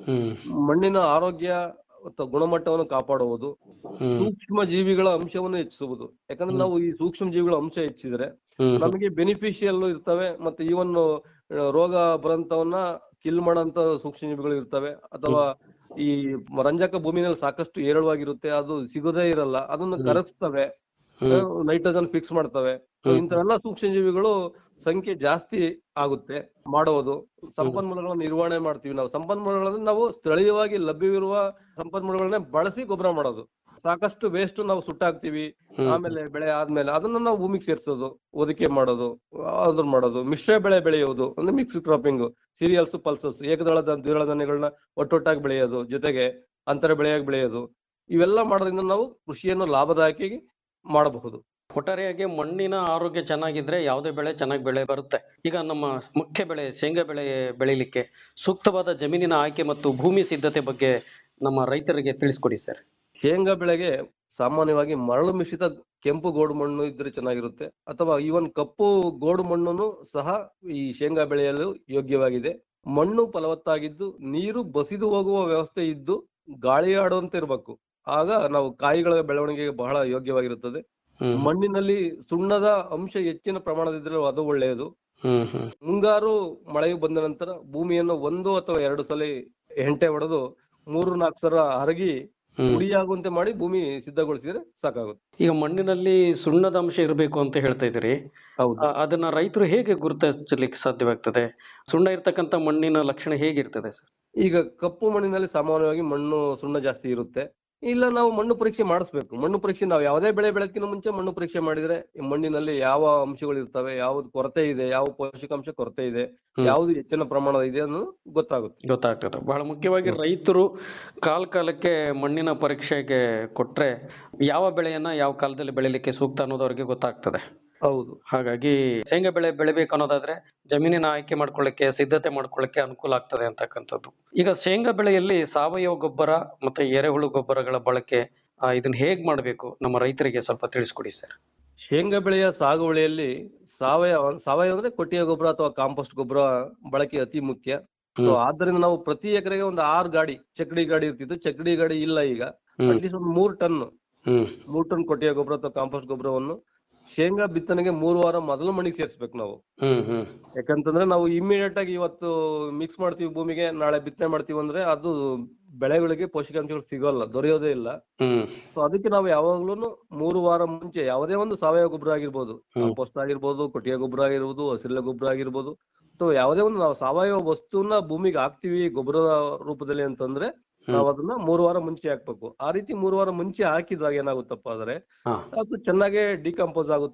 S10: ಮಣ್ಣಿನ ಆರೋಗ್ಯ ಮತ್ತು ಗುಣಮಟ್ಟವನ್ನು ಕಾಪಾಡುವುದು ಸೂಕ್ಷ್ಮ ಜೀವಿಗಳ ಅಂಶವನ್ನು ಹೆಚ್ಚಿಸುವುದು ಯಾಕಂದ್ರೆ ನಾವು ಈ ಸೂಕ್ಷ್ಮ ಜೀವಿಗಳ ಅಂಶ ಹೆಚ್ಚಿದ್ರೆ ನಮಗೆ ಬೆನಿಫಿಷಿಯಲ್ ಇರ್ತವೆ ಮತ್ತೆ ಈವನ್ ರೋಗ ಬರಂತವನ್ನ ಕಿಲ್ ಮಾಡೋಂತ ಸೂಕ್ಷ್ಮ ಜೀವಿಗಳು ಇರ್ತವೆ ಅಥವಾ ಈ ರಂಜಕ ಭೂಮಿನಲ್ಲಿ ಸಾಕಷ್ಟು ಏರಳವಾಗಿರುತ್ತೆ ಅದು ಸಿಗೋದೇ ಇರಲ್ಲ ಅದನ್ನು ಕರಗಿಸ್ತವೆ ನೈಟ್ರೋಜನ್ ಫಿಕ್ಸ್ ಮಾಡ್ತವೆ So ಇಂಥವೆಲ್ಲ ಸೂಕ್ಷ್ಮ ಜೀವಿಗಳು ಸಂಖ್ಯೆ ಜಾಸ್ತಿ ಆಗುತ್ತೆ ಮಾಡೋದು ಸಂಪನ್ಮೂಲಗಳ ನಿರ್ವಹಣೆ ಮಾಡ್ತೀವಿ ನಾವು ಸಂಪನ್ಮೂಲಗಳನ್ನ ನಾವು ಸ್ಥಳೀಯವಾಗಿ ಲಭ್ಯವಿರುವ ಸಂಪನ್ಮೂಲಗಳನ್ನ ಬಳಸಿ ಗೊಬ್ಬರ ಮಾಡೋದು ಸಾಕಷ್ಟು ವೇಸ್ಟ್ ನಾವು ಸುಟ್ಟಾಕ್ತಿವಿ ಆಮೇಲೆ ಬೆಳೆ ಆದ್ಮೇಲೆ ಅದನ್ನ ನಾವು ಭೂಮಿಗೆ ಸೇರ್ಸೋದು ಒದಕೆ ಮಾಡೋದು ಅದನ್ನ ಮಾಡೋದು ಮಿಶ್ರ ಬೆಳೆ ಬೆಳೆಯೋದು ಅಂದ್ರೆ ಮಿಕ್ಸ್ ಕ್ರಾಪಿಂಗ್ ಸೀರಿಯಲ್ಸ್ ಪಲ್ಸಸ್ ಏಕದಳ ದ- ದ್ವಿದಳ ಧಾನ್ಯಗಳನ್ನ ಒಟ್ಟೊಟ್ಟಾಗಿ ಬೆಳೆಯೋದು ಜೊತೆಗೆ ಅಂತರ ಬೆಳೆಯಾಗಿ ಬೆಳೆಯೋದು ಇವೆಲ್ಲ ಮಾಡೋದ್ರಿಂದ ನಾವು ಕೃಷಿಯನ್ನು ಲಾಭದಾಯಕಿ ಮಾಡಬಹುದು
S9: ಒಟ್ಟಾರೆಯಾಗಿ ಮಣ್ಣಿನ ಆರೋಗ್ಯ ಚೆನ್ನಾಗಿದ್ರೆ ಯಾವುದೇ ಬೆಳೆ ಚೆನ್ನಾಗಿ ಬೆಳೆ ಬರುತ್ತೆ ಈಗ ನಮ್ಮ ಮುಖ್ಯ ಬೆಳೆ ಶೇಂಗಾ ಬೆಳೆ ಬೆಳಿಲಿಕ್ಕೆ ಸೂಕ್ತವಾದ ಜಮೀನಿನ ಆಯ್ಕೆ ಮತ್ತು ಭೂಮಿ ಸಿದ್ಧತೆ ಬಗ್ಗೆ ನಮ್ಮ ರೈತರಿಗೆ ತಿಳಿಸ್ಕೊಡಿ ಸರ್
S10: ಶೇಂಗಾ ಬೆಳೆಗೆ ಸಾಮಾನ್ಯವಾಗಿ ಮರಳು ಮಿಶ್ರಿತ ಕೆಂಪು ಗೋಡು ಮಣ್ಣು ಇದ್ರೆ ಚೆನ್ನಾಗಿರುತ್ತೆ ಅಥವಾ ಈವನ್ ಕಪ್ಪು ಗೋಡು ಮಣ್ಣನ್ನು ಸಹ ಈ ಶೇಂಗಾ ಬೆಳೆಯಲು ಯೋಗ್ಯವಾಗಿದೆ ಮಣ್ಣು ಫಲವತ್ತಾಗಿದ್ದು ನೀರು ಬಸಿದು ಹೋಗುವ ವ್ಯವಸ್ಥೆ ಇದ್ದು ಗಾಳಿ ಆಡುವಂತೆ ಇರಬೇಕು ಆಗ ನಾವು ಕಾಯಿಗಳ ಬೆಳವಣಿಗೆಗೆ ಬಹಳ ಯೋಗ್ಯವಾಗಿರುತ್ತದೆ ಮಣ್ಣಿನಲ್ಲಿ ಸುಣ್ಣದ ಅಂಶ ಹೆಚ್ಚಿನ ಪ್ರಮಾಣದಿದ್ರೆ ಅದು ಒಳ್ಳೆಯದು
S9: ಹ್ಮ್ ಹ್ಮ್
S10: ಮುಂಗಾರು ಮಳೆಯು ಬಂದ ನಂತರ ಭೂಮಿಯನ್ನು ಒಂದು ಅಥವಾ ಎರಡು ಸಲ ಹೆಂಟೆ ಹೊಡೆದು ಮೂರು ನಾಲ್ಕು ಸಲ ಹರಗಿ ಹುಡಿಯಾಗುವಂತೆ ಮಾಡಿ ಭೂಮಿ ಸಿದ್ಧಗೊಳಿಸಿದ್ರೆ ಸಾಕಾಗುತ್ತೆ
S9: ಈಗ ಮಣ್ಣಿನಲ್ಲಿ ಸುಣ್ಣದ ಅಂಶ ಇರಬೇಕು ಅಂತ ಹೇಳ್ತಾ ಇದ್ದೀರಿ ಆ- ಅದನ್ನ ರೈತರು ಹೇಗೆ ಗುರುತಿಸಲಿಕ್ಕೆ ಸಾಧ್ಯವಾಗ್ತದೆ ಸುಣ್ಣ ಇರ್ತಕ್ಕಂಥ ಮಣ್ಣಿನ ಲಕ್ಷಣ ಹೇಗಿರ್ತದೆ ಸರ್
S10: ಈಗ ಕಪ್ಪು ಮಣ್ಣಿನಲ್ಲಿ ಸಾಮಾನ್ಯವಾಗಿ ಮಣ್ಣು ಸುಣ್ಣ ಜಾಸ್ತಿ ಇರುತ್ತೆ ಇಲ್ಲ ನಾವು ಮಣ್ಣು ಪರೀಕ್ಷೆ ಮಾಡಿಸ್ಬೇಕು ಮಣ್ಣು ಪರೀಕ್ಷೆ ನಾವು ಯಾವುದೇ ಬೆಳೆ ಬೆಳೆದಕ್ಕಿಂತ ಮುಂಚೆ ಮಣ್ಣು ಪರೀಕ್ಷೆ ಮಾಡಿದ್ರೆ ಈ ಮಣ್ಣಿನಲ್ಲಿ ಯಾವ ಅಂಶಗಳು ಇರ್ತವೆ ಯಾವ್ದು ಕೊರತೆ ಇದೆ ಯಾವ ಪೋಷಕಾಂಶ ಕೊರತೆ ಇದೆ ಯಾವ್ದು ಹೆಚ್ಚಿನ ಪ್ರಮಾಣ ಇದೆ ಅನ್ನೋದು ಗೊತ್ತಾಗುತ್ತೆ
S9: ಗೊತ್ತಾಗ್ತದೆ ಬಹಳ ಮುಖ್ಯವಾಗಿ ರೈತರು ಕಾಲ ಕಾಲಕ್ಕೆ ಮಣ್ಣಿನ ಪರೀಕ್ಷೆಗೆ ಕೊಟ್ರೆ ಯಾವ ಬೆಳೆಯನ್ನ ಯಾವ ಕಾಲದಲ್ಲಿ ಬೆಳಿಲಿಕ್ಕೆ ಸೂಕ್ತ ಅನ್ನೋದು ಅವ್ರಿಗೆ ಗೊತ್ತಾಗ್ತದೆ
S10: ಹೌದು
S9: ಹಾಗಾಗಿ ಶೇಂಗಾ ಬೆಳೆ ಬೆಳಿಬೇಕು ಅನ್ನೋದಾದ್ರೆ ಜಮೀನಿನ ಆಯ್ಕೆ ಮಾಡ್ಕೊಳ್ಳಿಕ್ಕೆ ಸಿದ್ಧತೆ ಮಾಡ್ಕೊಳ್ಳಿಕ್ಕೆ ಅನುಕೂಲ ಆಗ್ತದೆ ಅಂತಕ್ಕಂಥದ್ದು ಈಗ ಶೇಂಗಾ ಬೆಳೆಯಲ್ಲಿ ಸಾವಯವ ಗೊಬ್ಬರ ಮತ್ತೆ ಎರೆಹುಳು ಗೊಬ್ಬರಗಳ ಬಳಕೆ ಆ, ಇದನ್ನ ಹೇಗ್ ಮಾಡಬೇಕು ನಮ್ಮ ರೈತರಿಗೆ ಸ್ವಲ್ಪ ತಿಳಿಸ್ಕೊಡಿ ಸರ್
S10: ಶೇಂಗಾ ಬೆಳೆಯ ಸಾಗುವಳಿಯಲ್ಲಿ ಸಾವಯವ ಸಾವಯವ ಅಂದ್ರೆ ಕೊಟ್ಟಿಗೆ ಗೊಬ್ಬರ ಅಥವಾ ಕಾಂಪೋಸ್ಟ್ ಗೊಬ್ಬರ ಬಳಕೆ ಅತಿ ಮುಖ್ಯ ಸೊ ಆದ್ದರಿಂದ ನಾವು ಪ್ರತಿ ಎಕರೆಗೆ ಒಂದು ಆರು ಗಾಡಿ ಚಕ್ಕಡಿ ಗಾಡಿ ಇರ್ತಿತ್ತು ಚಕ್ಕಡಿ ಗಾಡಿ ಇಲ್ಲ ಈಗ ಅಟ್ಲೀಸ್ಟ್ ಒಂದು ಮೂರ್ ಟನ್ ಮೂರ್ ಟನ್ ಕೊಟ್ಟಿಗೆ ಗೊಬ್ಬರ ಅಥವಾ ಕಾಂಪೋಸ್ಟ್ ಗೊಬ್ಬರವನ್ನು ಶೇಂಗಾ ಬಿತ್ತನೆಗೆ ಮೂರು ವಾರ ಮೊದಲು ಮಣ್ಣಿಗೆ ಸೇರಿಸ್ಬೇಕು ನಾವು
S9: ಹ್ಮ್ ಹ್ಮ್
S10: ಯಾಕಂತಂದ್ರೆ ನಾವು ಇಮಿಡಿಯೇಟ್ ಆಗಿ ಇವತ್ತು ಮಿಕ್ಸ್ ಮಾಡ್ತೀವಿ ಭೂಮಿಗೆ ನಾಳೆ ಬಿತ್ತನೆ ಮಾಡ್ತೀವಿ ಅಂದ್ರೆ ಅದು ಬೆಳೆಗಳಿಗೆ ಪೋಷಕಾಂಶಗಳು ಸಿಗೋಲ್ಲ ದೊರೆಯೋದೇ ಇಲ್ಲ
S9: ಹ್ಮ್
S10: ಸೊ ಅದಕ್ಕೆ ನಾವು ಯಾವಾಗ್ಲೂ ಮೂರು ವಾರ ಮುಂಚೆ ಯಾವುದೇ ಒಂದು ಸಾವಯವ ಗೊಬ್ಬರ ಆಗಿರ್ಬೋದು ಕಾಂಪೋಸ್ಟ್ ಆಗಿರ್ಬೋದು ಕೊಟ್ಟಿಗೆ ಗೊಬ್ಬರ ಆಗಿರ್ಬೋದು ಹಸಿರೆಲೆ ಗೊಬ್ಬರ ಆಗಿರ್ಬೋದು ಅಥವಾ ಯಾವುದೇ ಒಂದು ನಾವು ಸಾವಯವ ವಸ್ತುನ ಭೂಮಿಗೆ ಹಾಕ್ತಿವಿ ಗೊಬ್ಬರದ ರೂಪದಲ್ಲಿ ಅಂತಂದ್ರೆ ನಾವು ಅದನ್ನ ಮೂರು ವಾರ ಮುಂಚೆ ಹಾಕ್ಬೇಕು ಆ ರೀತಿ ಮೂರು ವಾರ ಮುಂಚೆ ಹಾಕಿದಾಗ ಏನಾಗುತ್ತಪ್ಪ ಅಂದ್ರೆ ಅದು ಚೆನ್ನಾಗೆ ಡಿಕಂಪೋಸ್ ಆಗುತ್ತೆ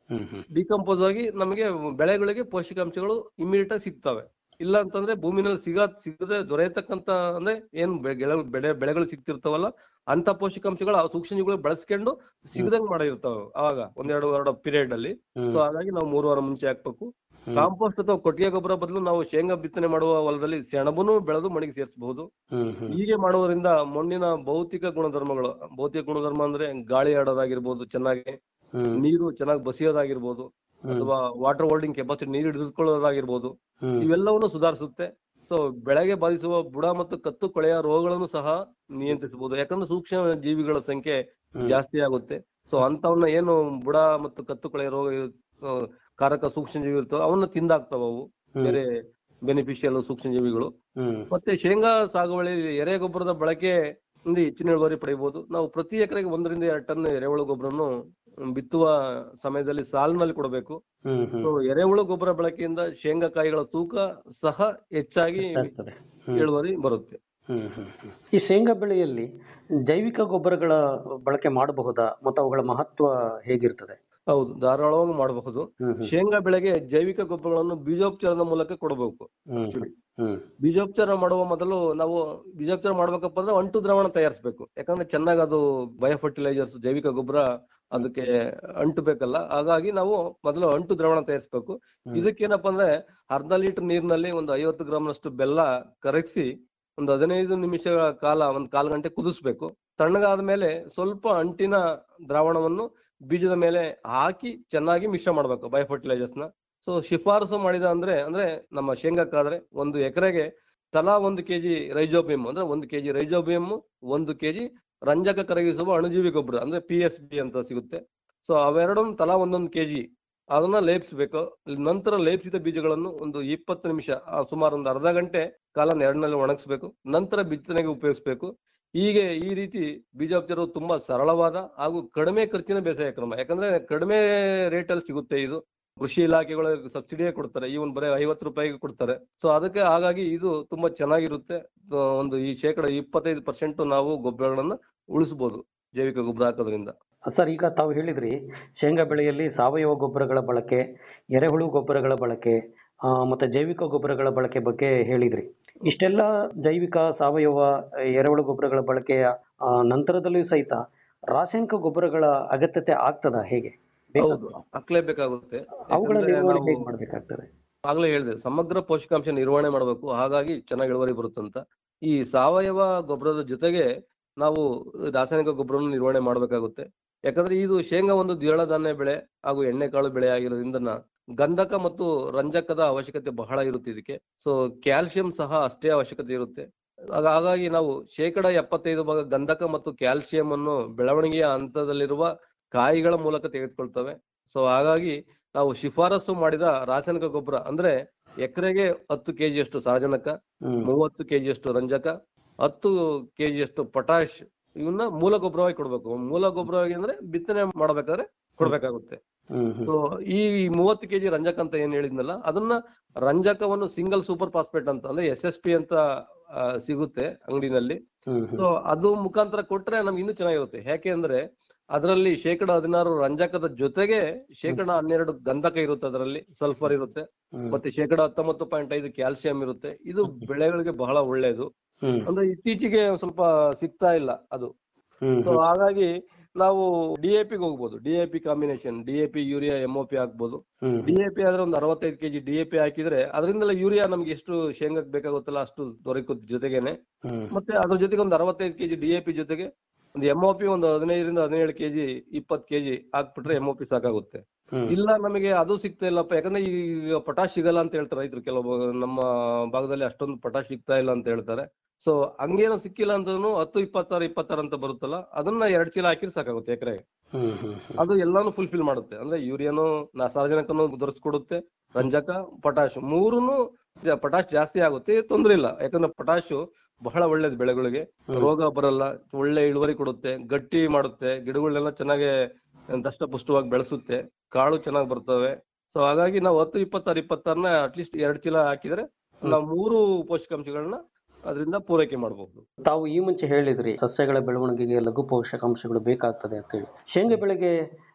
S9: ಹ್ಮ್ ಹ್ಮ್
S10: ಡಿಕಂಪೋಸ್ ಆಗಿ ನಮಗೆ ಬೆಳೆಗಳಿಗೆ ಪೋಷಕಾಂಶಗಳು ಇಮಿಡಿಯೇಟ್ ಆಗಿ ಸಿಗ್ತವೆ ಇಲ್ಲ ಅಂತಂದ್ರೆ ಭೂಮಿನಲ್ಲಿ ಸಿಗ ಸಿಗದೆ ದೊರೆಯತಕ್ಕಂತ ಅಂದ್ರೆ ಏನ್ ಬೆ- ಗೆಳೆ- ಬೆಳೆ ಬೆಳೆಗಳು ಸಿಗ್ತಿರ್ತಾವಲ್ಲ ಅಂತ ಪೋಷಕಾಂಶಗಳು ಆ ಸೂಕ್ಷ್ಮಜೀವಿಗಳು ಬಳಸ್ಕೊಂಡು ಸಿಗದಂಗ್ ಮಾಡಿರ್ತಾವೆ ಅವಾಗ ಒಂದೆರಡು ವಾರ ಪೀರಿಯಡ್ ಅಲ್ಲಿ
S9: ಹ್ಮ್.
S10: ಸೊ ಹಾಗಾಗಿ ನಾವು ಮೂರು ವಾರ ಮುಂಚೆ ಹಾಕ್ಬೇಕು
S9: ಹ್ಮ್.
S10: ಕಾಂಪೋಸ್ಟ್ ಅಥವಾ ಕೊಟ್ಟಿಗೆ ಗೊಬ್ಬರ ಬದಲು ನಾವು ಶೇಂಗಾ ಬಿತ್ತನೆ ಮಾಡುವ ಹೊಲದಲ್ಲಿ ಸೆಣಬನ್ನು ಬೆಳೆದು ಮಣ್ಣಿಗೆ ಸೇರಿಸಬಹುದು
S9: ಹ್ಮ್ ಹ್ಮ್
S10: ಹೀಗೆ ಮಾಡುವುದರಿಂದ ಮಣ್ಣಿನ ಭೌತಿಕ ಗುಣಧರ್ಮಗಳು ಭೌತಿಕ ಗುಣಧರ್ಮ ಅಂದ್ರೆ ಗಾಳಿ ಆಡೋದಾಗಿರ್ಬೋದು ಚೆನ್ನಾಗಿ
S9: ಹ್ಮ್
S10: ನೀರು ಚೆನ್ನಾಗಿ ಬಸಿಯೋದಾಗಿರ್ಬೋದು
S9: ಹ್ಮ್.
S10: ಅಥವಾ ವಾಟರ್ ಹೋಲ್ಡಿಂಗ್ ಕೆಪಾಸಿಟಿ ನೀರು ಹಿಡಿದುಕೊಳ್ಳೋದಾಗಿರ್ಬೋದು
S9: ಹ್ಮ್.
S10: ಇವೆಲ್ಲವನ್ನು ಸುಧಾರಿಸುತ್ತೆ ಸೊ ಬೆಳೆಗೆ ಬಾಧಿಸುವ ಬುಡ ಮತ್ತು ಕತ್ತು ಕೊಳೆಯ ರೋಗಗಳನ್ನು ಸಹ ನಿಯಂತ್ರಿಸಬಹುದು ಯಾಕಂದ್ರೆ ಸೂಕ್ಷ್ಮ ಜೀವಿಗಳ ಸಂಖ್ಯೆ
S9: ಹ್ಮ್.
S10: ಜಾಸ್ತಿ ಆಗುತ್ತೆ ಸೊ ಅಂತವನ್ನ ಏನು ಬುಡ ಮತ್ತು ಕತ್ತು ಕೊಳೆಯ ರೋಗ ಇರು- ಆ, ಕಾರಕ ಸೂಕ್ಷ್ಮ ಜೀವಿ ಇರ್ತವೆ ಅವನ್ನ ತಿಂದಾಕ್ತಾವ ಅವು
S9: ಹ್ಮ್.
S10: ಬೇರೆ ಬೆನಿಫಿಷಿಯಲ್ ಸೂಕ್ಷ್ಮ ಜೀವಿಗಳು
S9: ಹ್ಮ್
S10: ಮತ್ತೆ ಶೇಂಗಾ ಸಾಗುವಳಿಯಲ್ಲಿ ಎರೆ ಗೊಬ್ಬರದ ಬಳಕೆ ಇಂದ ಹೆಚ್ಚಿನ ಇಳುವರಿ ಪಡೆಯಬಹುದು ನಾವು ಪ್ರತಿ ಎಕರೆಗೆ ಒಂದರಿಂದ ಎರಡು ಟನ್ ಎರೆಹುಳು ಗೊಬ್ಬರನ್ನು ಬಿತ್ತುವ ಸಮಯದಲ್ಲಿ ಸಾಲಿನಲ್ಲಿ ಕೊಡಬೇಕು
S9: ಹ್ಮ್ ಹ್ಮ್
S10: ಸೊ ಎರೆಹುಳು ಗೊಬ್ಬರ ಬಳಕೆಯಿಂದ ಶೇಂಗಾಕಾಯಿಗಳ ತೂಕ ಸಹ ಹೆಚ್ಚಾಗಿ
S9: ಹೆಚ್ಚಾಗ್ತದೆ. ಹ್ಮ್.
S10: ಇಳುವರಿ ಬರುತ್ತೆ
S9: ಹ್ಮ್ ಹ್ಮ್ ಹ್ಮ್. ಈ ಶೇಂಗಾ ಬೆಳೆಯಲ್ಲಿ ಜೈವಿಕ ಗೊಬ್ಬರಗಳ ಬಳಕೆ ಮಾಡಬಹುದಾ ಮತ್ತು ಅವುಗಳ ಮಹತ್ವ ಹೇಗಿರ್ತದೆ
S10: ಹೌದು ಧಾರಾಳವಾಗಿ ಮಾಡಬಹುದು
S9: ಹ್ಮ್ ಹ್ಮ್.
S10: ಶೇಂಗಾ ಬೆಳೆಗೆ ಜೈವಿಕ ಗೊಬ್ಬರಗಳನ್ನು ಬೀಜೋಪಚಾರದ ಮೂಲಕ ಕೊಡಬೇಕು
S9: ಹ್ಮ್
S10: actually.
S9: ಹ್ಮ್
S10: ಬೀಜೋಪಚಾರ ಮಾಡುವ ಮೊದಲು ನಾವು ಬೀಜೋಪಚಾರ ಮಾಡ್ಬೇಕಪ್ಪ ಅಂದ್ರೆ ಅಂಟು ದ್ರಾವಣ ತಯಾರಿಸಬೇಕು ಯಾಕಂದ್ರೆ ಚೆನ್ನಾಗಿ ಅದು ಬಯೋ ಫರ್ಟಿಲೈಸರ್ಸ್ ಜೈವಿಕ ಗೊಬ್ಬರ ಅದಕ್ಕೆ ಅಂಟು ಬೇಕಲ್ಲ ಹಾಗಾಗಿ ನಾವು ಮೊದಲು ಅಂಟು ದ್ರಾವಣ ತಯಾರಿಸಬೇಕು ಇದಕ್ಕೇನಪ್ಪ ಅಂದ್ರೆ ಅರ್ಧ ಲೀಟರ್ ನೀರಿನಲ್ಲಿ ಒಂದು ಐವತ್ತು ಗ್ರಾಮ್ನಷ್ಟು ಬೆಲ್ಲ ಕರಗಿಸಿ ಒಂದು ಹದಿನೈದು ನಿಮಿಷಗಳ ಕಾಲ ಒಂದು ಕಾಲು ಗಂಟೆ ಕುದಿಸ್ಬೇಕು ತಣ್ಣಗಾದ ಮೇಲೆ ಸ್ವಲ್ಪ ಅಂಟಿನ ದ್ರಾವಣವನ್ನು ಬೀಜದ ಮೇಲೆ ಹಾಕಿ ಚೆನ್ನಾಗಿ ಮಿಶ್ರ ಮಾಡ್ಬೇಕು ಬಯೋ ಫರ್ಟಿಲೈಸರ್ಸ್ ನ ಸೊ ಶಿಫಾರಸು ಮಾಡಿದ ಅಂದ್ರೆ ಅಂದ್ರೆ ನಮ್ಮ ಶೇಂಗಾಕ್ಕಾದ್ರೆ ಒಂದು ಎಕರೆಗೆ ತಲಾ ಒಂದು ಕೆಜಿ ರೈಜೋಬಿಯಂ ಅಂದ್ರೆ ಒಂದು ಕೆಜಿ ರೈಜೋಬಿಯಂ ಒಂದು ಕೆಜಿ ರಂಜಕ ಕರಗಿಸುವ ಅಣುಜೀವಿ ಗೊಬ್ಬರ ಅಂದ್ರೆ ಪಿ ಎಸ್ ಬಿ ಅಂತ ಸಿಗುತ್ತೆ ಸೊ ಅವೆರಡನ್ನು ತಲಾ ಒಂದೊಂದು ಕೆಜಿ ಅದನ್ನ ಲೇಪಿಸಬೇಕು ನಂತರ ಲೇಪಿಸಿದ ಬೀಜಗಳನ್ನು ಒಂದು ಇಪ್ಪತ್ತು ನಿಮಿಷ ಆ, ಸುಮಾರು ಒಂದು ಅರ್ಧ ಗಂಟೆ ಕಾಲ ನೆರಳಿನಲ್ಲಿ ಒಣಗಿಸ್ಬೇಕು ನಂತರ ಬಿತ್ತನೆಗೆ ಉಪಯೋಗಿಸ್ಬೇಕು ಹೀಗೆ ಈ ರೀತಿ ಬೀಜೋಪಚಾರವು ತುಂಬಾ ಸರಳವಾದ ಹಾಗೂ ಕಡಿಮೆ ಖರ್ಚಿನ ಬೇಸಾಯ ಕ್ರಮ ಯಾಕಂದ್ರೆ ಕಡಿಮೆ ರೇಟ್ ಅಲ್ಲಿ ಸಿಗುತ್ತೆ ಇದು ಕೃಷಿ ಇಲಾಖೆಗಳು ಸಬ್ಸಿಡಿಯೇ ಕೊಡ್ತಾರೆ ಇವನ್ ಬರೀ ಐವತ್ತು ರೂಪಾಯಿಗೆ ಕೊಡ್ತಾರೆ ಸೊ ಅದಕ್ಕೆ ಹಾಗಾಗಿ ಇದು ತುಂಬಾ ಚೆನ್ನಾಗಿರುತ್ತೆ ಆ, ಒಂದು ಈ ಶೇಕಡ ಇಪ್ಪತ್ತೈದು ಪರ್ಸೆಂಟ್ ನಾವು ಗೊಬ್ಬರಗಳನ್ನ ಉಳಿಸಬಹುದು ಜೈವಿಕ ಗೊಬ್ಬರ ಹಾಕೋದ್ರಿಂದ
S9: ಸರ್ ಈಗ ತಾವು ಹೇಳಿದ್ರಿ ಶೇಂಗಾ ಬೆಳೆಯಲ್ಲಿ ಸಾವಯವ ಗೊಬ್ಬರಗಳ ಬಳಕೆ ಎರೆಹುಳು ಗೊಬ್ಬರಗಳ ಬಳಕೆ ಆ, ಮತ್ತೆ ಜೈವಿಕ ಗೊಬ್ಬರಗಳ ಬಳಕೆ ಬಗ್ಗೆ ಹೇಳಿದ್ರಿ ಇಷ್ಟೆಲ್ಲ ಜೈವಿಕ ಸಾವಯವ ಎರೆಹುಳು ಗೊಬ್ಬರಗಳ ಬಳಕೆಯ ಆ, ನಂತರದಲ್ಲಿಯೂ ಸಹಿತ ರಾಸಾಯನಿಕ ಗೊಬ್ಬರಗಳ ಅಗತ್ಯತೆ ಆಗ್ತದ ಹೇಗೆ
S10: ಹೌದು ಹಾಕ್ಲೇಬೇಕಾಗುತ್ತೆ
S9: ಅವುಗಳ
S10: ಯಾಕಂದ್ರೆ
S9: ನಿರ್ವಹಣೆ
S10: ನಾವು-
S9: ಹೇಗೆ ಮಾಡ್ಬೇಕಾಗ್ತದೆ
S10: ಆಗ್ಲೇ ಹೇಳಿದೆ ಸಮಗ್ರ ಪೋಷಕಾಂಶ ನಿರ್ವಹಣೆ ಮಾಡಬೇಕು ಹಾಗಾಗಿ ಚೆನ್ನಾಗಿ ಇಳುವರಿ ಬರುತ್ತಂತ ಈ ಸಾವಯವ ಗೊಬ್ಬರದ ಜೊತೆಗೆ ನಾವು ರಾಸಾಯನಿಕ ಗೊಬ್ಬರವನ್ನು ನಿರ್ವಹಣೆ ಮಾಡಬೇಕಾಗುತ್ತೆ ಯಾಕಂದ್ರೆ ಇದು ಶೇಂಗಾ ಒಂದು ದ್ವಿದಳ ಧಾನ್ಯ ಬೆಳೆ ಹಾಗೂ ಎಣ್ಣೆಕಾಳು ಬೆಳೆ ಆಗಿರೋದ್ರಿಂದ ನ- ಗಂಧಕ ಮತ್ತು ರಂಜಕದ ಅವಶ್ಯಕತೆ ಬಹಳ ಇರುತ್ತೆ ಇದಕ್ಕೆ ಸೊ ಕ್ಯಾಲ್ಸಿಯಂ ಸಹ ಅಷ್ಟೇ ಅವಶ್ಯಕತೆ ಇರುತ್ತೆ ಹಾಗ- ಹಾಗಾಗಿ ನಾವು ಶೇಕಡ ಎಪ್ಪತ್ತೈದು ಭಾಗ ಗಂಧಕ ಮತ್ತು ಕ್ಯಾಲ್ಸಿಯಂ ಅನ್ನು ಬೆಳವಣಿಗೆಯ ಹಂತದಲ್ಲಿರುವ ಕಾಯಿಗಳ ಮೂಲಕ ತೆಗೆದುಕೊಳ್ತವೆ ಸೊ ಹಾಗಾಗಿ ನಾವು ಶಿಫಾರಸು ಮಾಡಿದ ರಾಸಾಯನಿಕ ಗೊಬ್ಬರ ಅಂದ್ರೆ ಎಕರೆಗೆ ಹತ್ತು ಕೆಜಿಯಷ್ಟು ಸಾರಜನಕ
S9: ಹ್ಮ್.
S10: ಮೂವತ್ತು ಕೆಜಿಯಷ್ಟು ರಂಜಕ ಹತ್ತು ಕೆಜಿಯಷ್ಟು ಪೊಟಾಶ್ ಇವನ್ನ ಮೂಲ ಗೊಬ್ಬರವಾಗಿ ಕೊಡ್ಬೇಕು ಮೂಲ ಗೊಬ್ಬರವಾಗಿ ಅಂದ್ರೆ ಬಿತ್ತನೆ ಮಾಡ್ಬೇಕಾದ್ರೆ ಕೊಡ್ಬೇಕಾಗುತ್ತೆ
S9: ಹ್ಮ್ ಹ್ಮ್.
S10: ಸೊ ಈ ಮೂವತ್ತು ಕೆಜಿ ರಂಜಕ ಅಂತ ಏನ್ ಹೇಳಿದ್ನಲ್ಲ ಅದನ್ನ ರಂಜಕವನ್ನು ಸಿಂಗಲ್ ಸೂಪರ್ ಫಾಸ್ಫೇಟ್ ಅಂತ ಅಂದ್ರೆ ಎಸ್ ಎಸ್ ಪಿ ಅಂತ ಆ, ಸಿಗುತ್ತೆ ಅಂಗಡಿನಲ್ಲಿ
S9: ಹ್ಮ್ ಹ್ಮ್.
S10: ಸೊ ಅದು ಮುಖಾಂತರ ಕೊಟ್ರೆ ನಮ್ಗೆ ಇನ್ನೂ ಚೆನ್ನಾಗಿರುತ್ತೆ ಯಾಕೆ ಅಂದ್ರೆ ಅದರಲ್ಲಿ ಶೇಕಡ ಹದಿನಾರು ರಂಜಕದ ಜೊತೆಗೆ ಶೇಕಡ ಹನ್ನೆರಡು ಗಂಧಕ ಇರುತ್ತೆ ಅದರಲ್ಲಿ ಸಲ್ಫರ್ ಇರುತ್ತೆ
S9: ಹ್ಮ್.
S10: ಮತ್ತೆ ಶೇಕಡ ಹತ್ತೊಂಬತ್ತು ಪಾಯಿಂಟ್ ಐದು ಕ್ಯಾಲ್ಸಿಯಂ ಇರುತ್ತೆ ಇದು ಬೆಳೆಗಳಿಗೆ ಬಹಳ ಒಳ್ಳೆಯದು
S9: ಹ್ಮ್.
S10: ಅಂದ್ರೆ ಇತ್ತೀಚೆಗೆ ಒಂದ್ ಸ್ವಲ್ಪ ಸಿಗ್ತಾ ಇಲ್ಲ ಅದು
S9: ಹ್ಮ್
S10: ಸೊ ಹಾಗಾಗಿ ನಾವು ಡಿಎಪಿ ಹೋಗ್ಬೋದು DAP combination DAP urea MOP ಹಾಕ್ಬೋದು
S9: ಹ್ಮ್.
S10: ಡಿಎಪಿ ಆದ್ರೆ ಒಂದು ಅರವತ್ತೈದು ಕೆಜಿ ಡಿಎಪಿ ಹಾಕಿದ್ರೆ ಅದರಿಂದಲೇ ಯೂರಿಯಾ ನಮ್ಗೆ ಎಷ್ಟು ಶೇಂಗಾಕ್ ಬೇಕಾಗುತ್ತಲ್ಲ ಅಷ್ಟು ದೊರಕುತ್ತೆ ಜೊತೆಗೇನೆ
S9: ಹ್ಮ್.
S10: ಮತ್ತೆ ಅದ್ರ ಜೊತೆಗೆ ಒಂದು ಅರವತ್ತೈದು ಕೆಜಿ ಡಿಎಪಿ ಜೊತೆಗೆ ಒಂದು ಎಂಒಪಿ ಒಂದು ಹದಿನೈದರಿಂದ ಹದಿನೇಳು ಕೆಜಿ ಇಪ್ಪತ್ತು ಕೆಜಿ ಹಾಕ್ಬಿಟ್ರೆ ಎಂಒಪಿ ಸಾಕಾಗುತ್ತೆ
S9: ಹ್ಮ್.
S10: ಇಲ್ಲ ನಮಗೆ ಅದು ಸಿಗ್ತಾ ಇಲ್ಲಪ್ಪ ಯಾಕಂದ್ರೆ ಈಗ ಪಟಾಶ್ ಸಿಗಲ್ಲ ಅಂತ ಹೇಳ್ತಾರೆ ರೈತರು ಕೆಲವು ನಮ್ಮ ಭಾಗದಲ್ಲಿ ಅಷ್ಟೊಂದು ಪಟಾಶ್ ಸಿಗ್ತಾ ಇಲ್ಲ ಅಂತ ಹೇಳ್ತಾರೆ ಸೊ ಹಂಗೇನೋ ಸಿಕ್ಕಿಲ್ಲ ಅಂದ್ರೂ ಹತ್ತು ಇಪ್ಪತ್ತಾರು ಇಪ್ಪತ್ತಾರು ಅಂತ ಬರುತ್ತಲ್ಲ ಅದನ್ನ ಎರಡ್ ಚೀಲ ಹಾಕಿದ್ರೆ ಸಾಕಾಗುತ್ತೆ ಎಕರೆಗೆ
S9: ಹ್ಮ್ ಹ್ಮ್ ಹ್ಮ್.
S10: ಅದು ಎಲ್ಲಾನು ಫುಲ್ಫಿಲ್ ಮಾಡುತ್ತೆ ಅಂದ್ರೆ ಯೂರಿಯಾನು ನಾ- ಸಾರಜನಕನು ದೊರಸ್ಕೊಡುತ್ತೆ ರಂಜಕ ಪೊಟಾಶ್ ಮೂರುನು ಜ- ಪೊಟಾಶ್ ಜಾಸ್ತಿ ಆಗುತ್ತೆ ತೊಂದ್ರೆ ಇಲ್ಲ ಯಾಕಂದ್ರೆ ಪೊಟಾಶು ಬಹಳ ಒಳ್ಳೇದು ಬೆಳೆಗಳಿಗೆ ರೋಗ ಬರಲ್ಲ ಒಳ್ಳೆ ಇಳುವರಿ ಕೊಡುತ್ತೆ ಗಟ್ಟಿ ಮಾಡುತ್ತೆ ಗಿಡಗಳನ್ನೆಲ್ಲ ಚೆನ್ನಾಗಿ ದಷ್ಟಪುಷ್ಟವಾಗಿ ಬೆಳೆಸುತ್ತೆ ಕಾಳು ಚೆನ್ನಾಗಿ ಬರ್ತವೆ ಸೊ ಹಾಗಾಗಿ ನಾವು ಹತ್ತು ಇಪ್ಪತ್ತಾರು ಇಪ್ಪತ್ತಾರನ್ನ ಅಟ್ಲೀಸ್ಟ್ ಎರಡ್ ಚೀಲ ಹಾಕಿದ್ರೆ ನಾವು ಮೂರು ಪೋಷಕಾಂಶಗಳನ್ನ ಅದರಿಂದ ಪೂರೈಕೆ ಮಾಡಬಹುದು
S9: ತಾವು ಈ ಮುಂಚೆ ಹೇಳಿದ್ರಿ ಸಸ್ಯಗಳ ಬೆಳವಣಿಗೆಗೆ ಲಘು ಪೋಷಕಾಂಶಗಳು ಬೇಕಾಗ್ತದೆ ಅಂತ ಹೇಳಿ ಶೇಂಗಾ ಬೆಳೆಗೆ